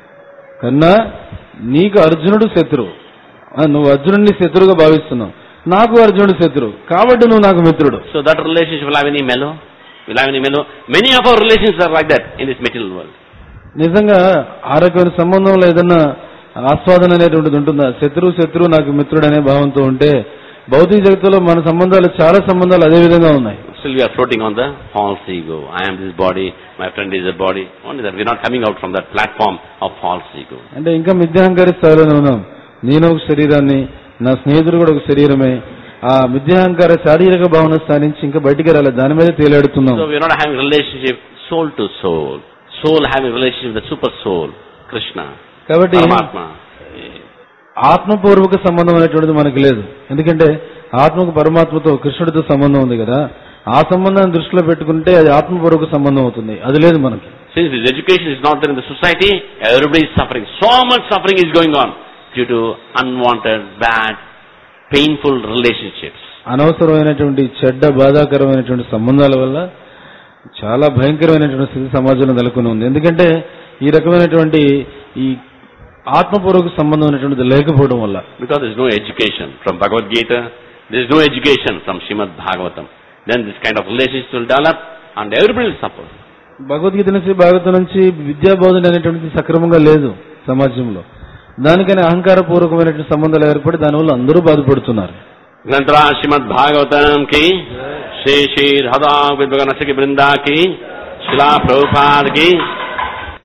కన్నా నీకు అర్జునుడు శత్రువు ఆ, నువ్వు అర్జునుడిని శత్రువుగా భావిస్తున్నావు నాకు అర్జునుడు శత్రువు కాబట్టి నువ్వు నాకు మిత్రుడు So that relationship will have any mellow? Will have any mellow? Many of our relations are like that in this material world. నిజంగా ఆ రకమైన సంబంధంలో ఏదన్నా ఆస్వాదన అనేటువంటిది ఉంటుందా శత్రువు శత్రువు నాకు మిత్రుడు అనే భావంతో ఉంటే భౌతిక జగత్తులో మన సంబంధాలు చాలా సంబంధాలు అదే విధంగా ఉన్నాయి Still we are floating on the false ego. I am this body, my friend is a body. Only that we are not coming out from that platform of false ego. అంటే ఇంకా మిథ్యాహంకారి స్థాయిలోనే ఉన్నాం నేను ఒక శరీరాన్ని నా స్నేహితుడు కూడా ఒక శరీరమే ఆ మిథ్యాహంకార శారీరక భావన స్థాయి నుంచి ఇంకా బయటికి రాలేదు దాని మీద తేలాడుతున్నాం So we are not having relationship soul to soul. Soul having relationship with the super soul, Krishna, కాబట్టి Paramatma. ఆత్మపూర్వక సంబంధం అనేటువంటిది మనకి లేదు ఎందుకంటే ఆత్మకు పరమాత్మతో కృష్ణుడితో సంబంధం ఉంది కదా ఆ సంబంధాన్ని దృష్టిలో పెట్టుకుంటే అది ఆత్మపూర్వక సంబంధం అవుతుంది అది లేదు మనకి Since this education is not there in the society, everybody is suffering. So much suffering is going on due to unwanted, bad, painful relationships. అనవసరమైనటువంటి చెడ్డ బాధాకరమైనటువంటి సంబంధాల వల్ల చాలా భయంకరమైనటువంటి స్థితి సమాజంలో నెలకొని ఉంది ఎందుకంటే ఈ రకమైనటువంటి ఈ ఆత్మపూర్వక సంబంధం అనేటువంటిది లేకపోవడం వల్ల Because there is no education from Bhagavad Gita, there is no education from Srimad Bhagavatam. Then this kind of relationships will develop and everybody will suffer. Bhagavad Gita నుంచి భాగవతం నుంచి విద్యా బోధన అనేటువంటిది సక్రమంగా లేదు సమాజంలో దానికని అహంకారపూర్వకమైనటువంటి సంబంధాలు ఏర్పడి దానివల్ల అందరూ బాధపడుతున్నారు ग्रंथरा श्रीमद भागवतम की श्री श्री राधा विद्वगन की वृंदा की शिला प्रभुपाद की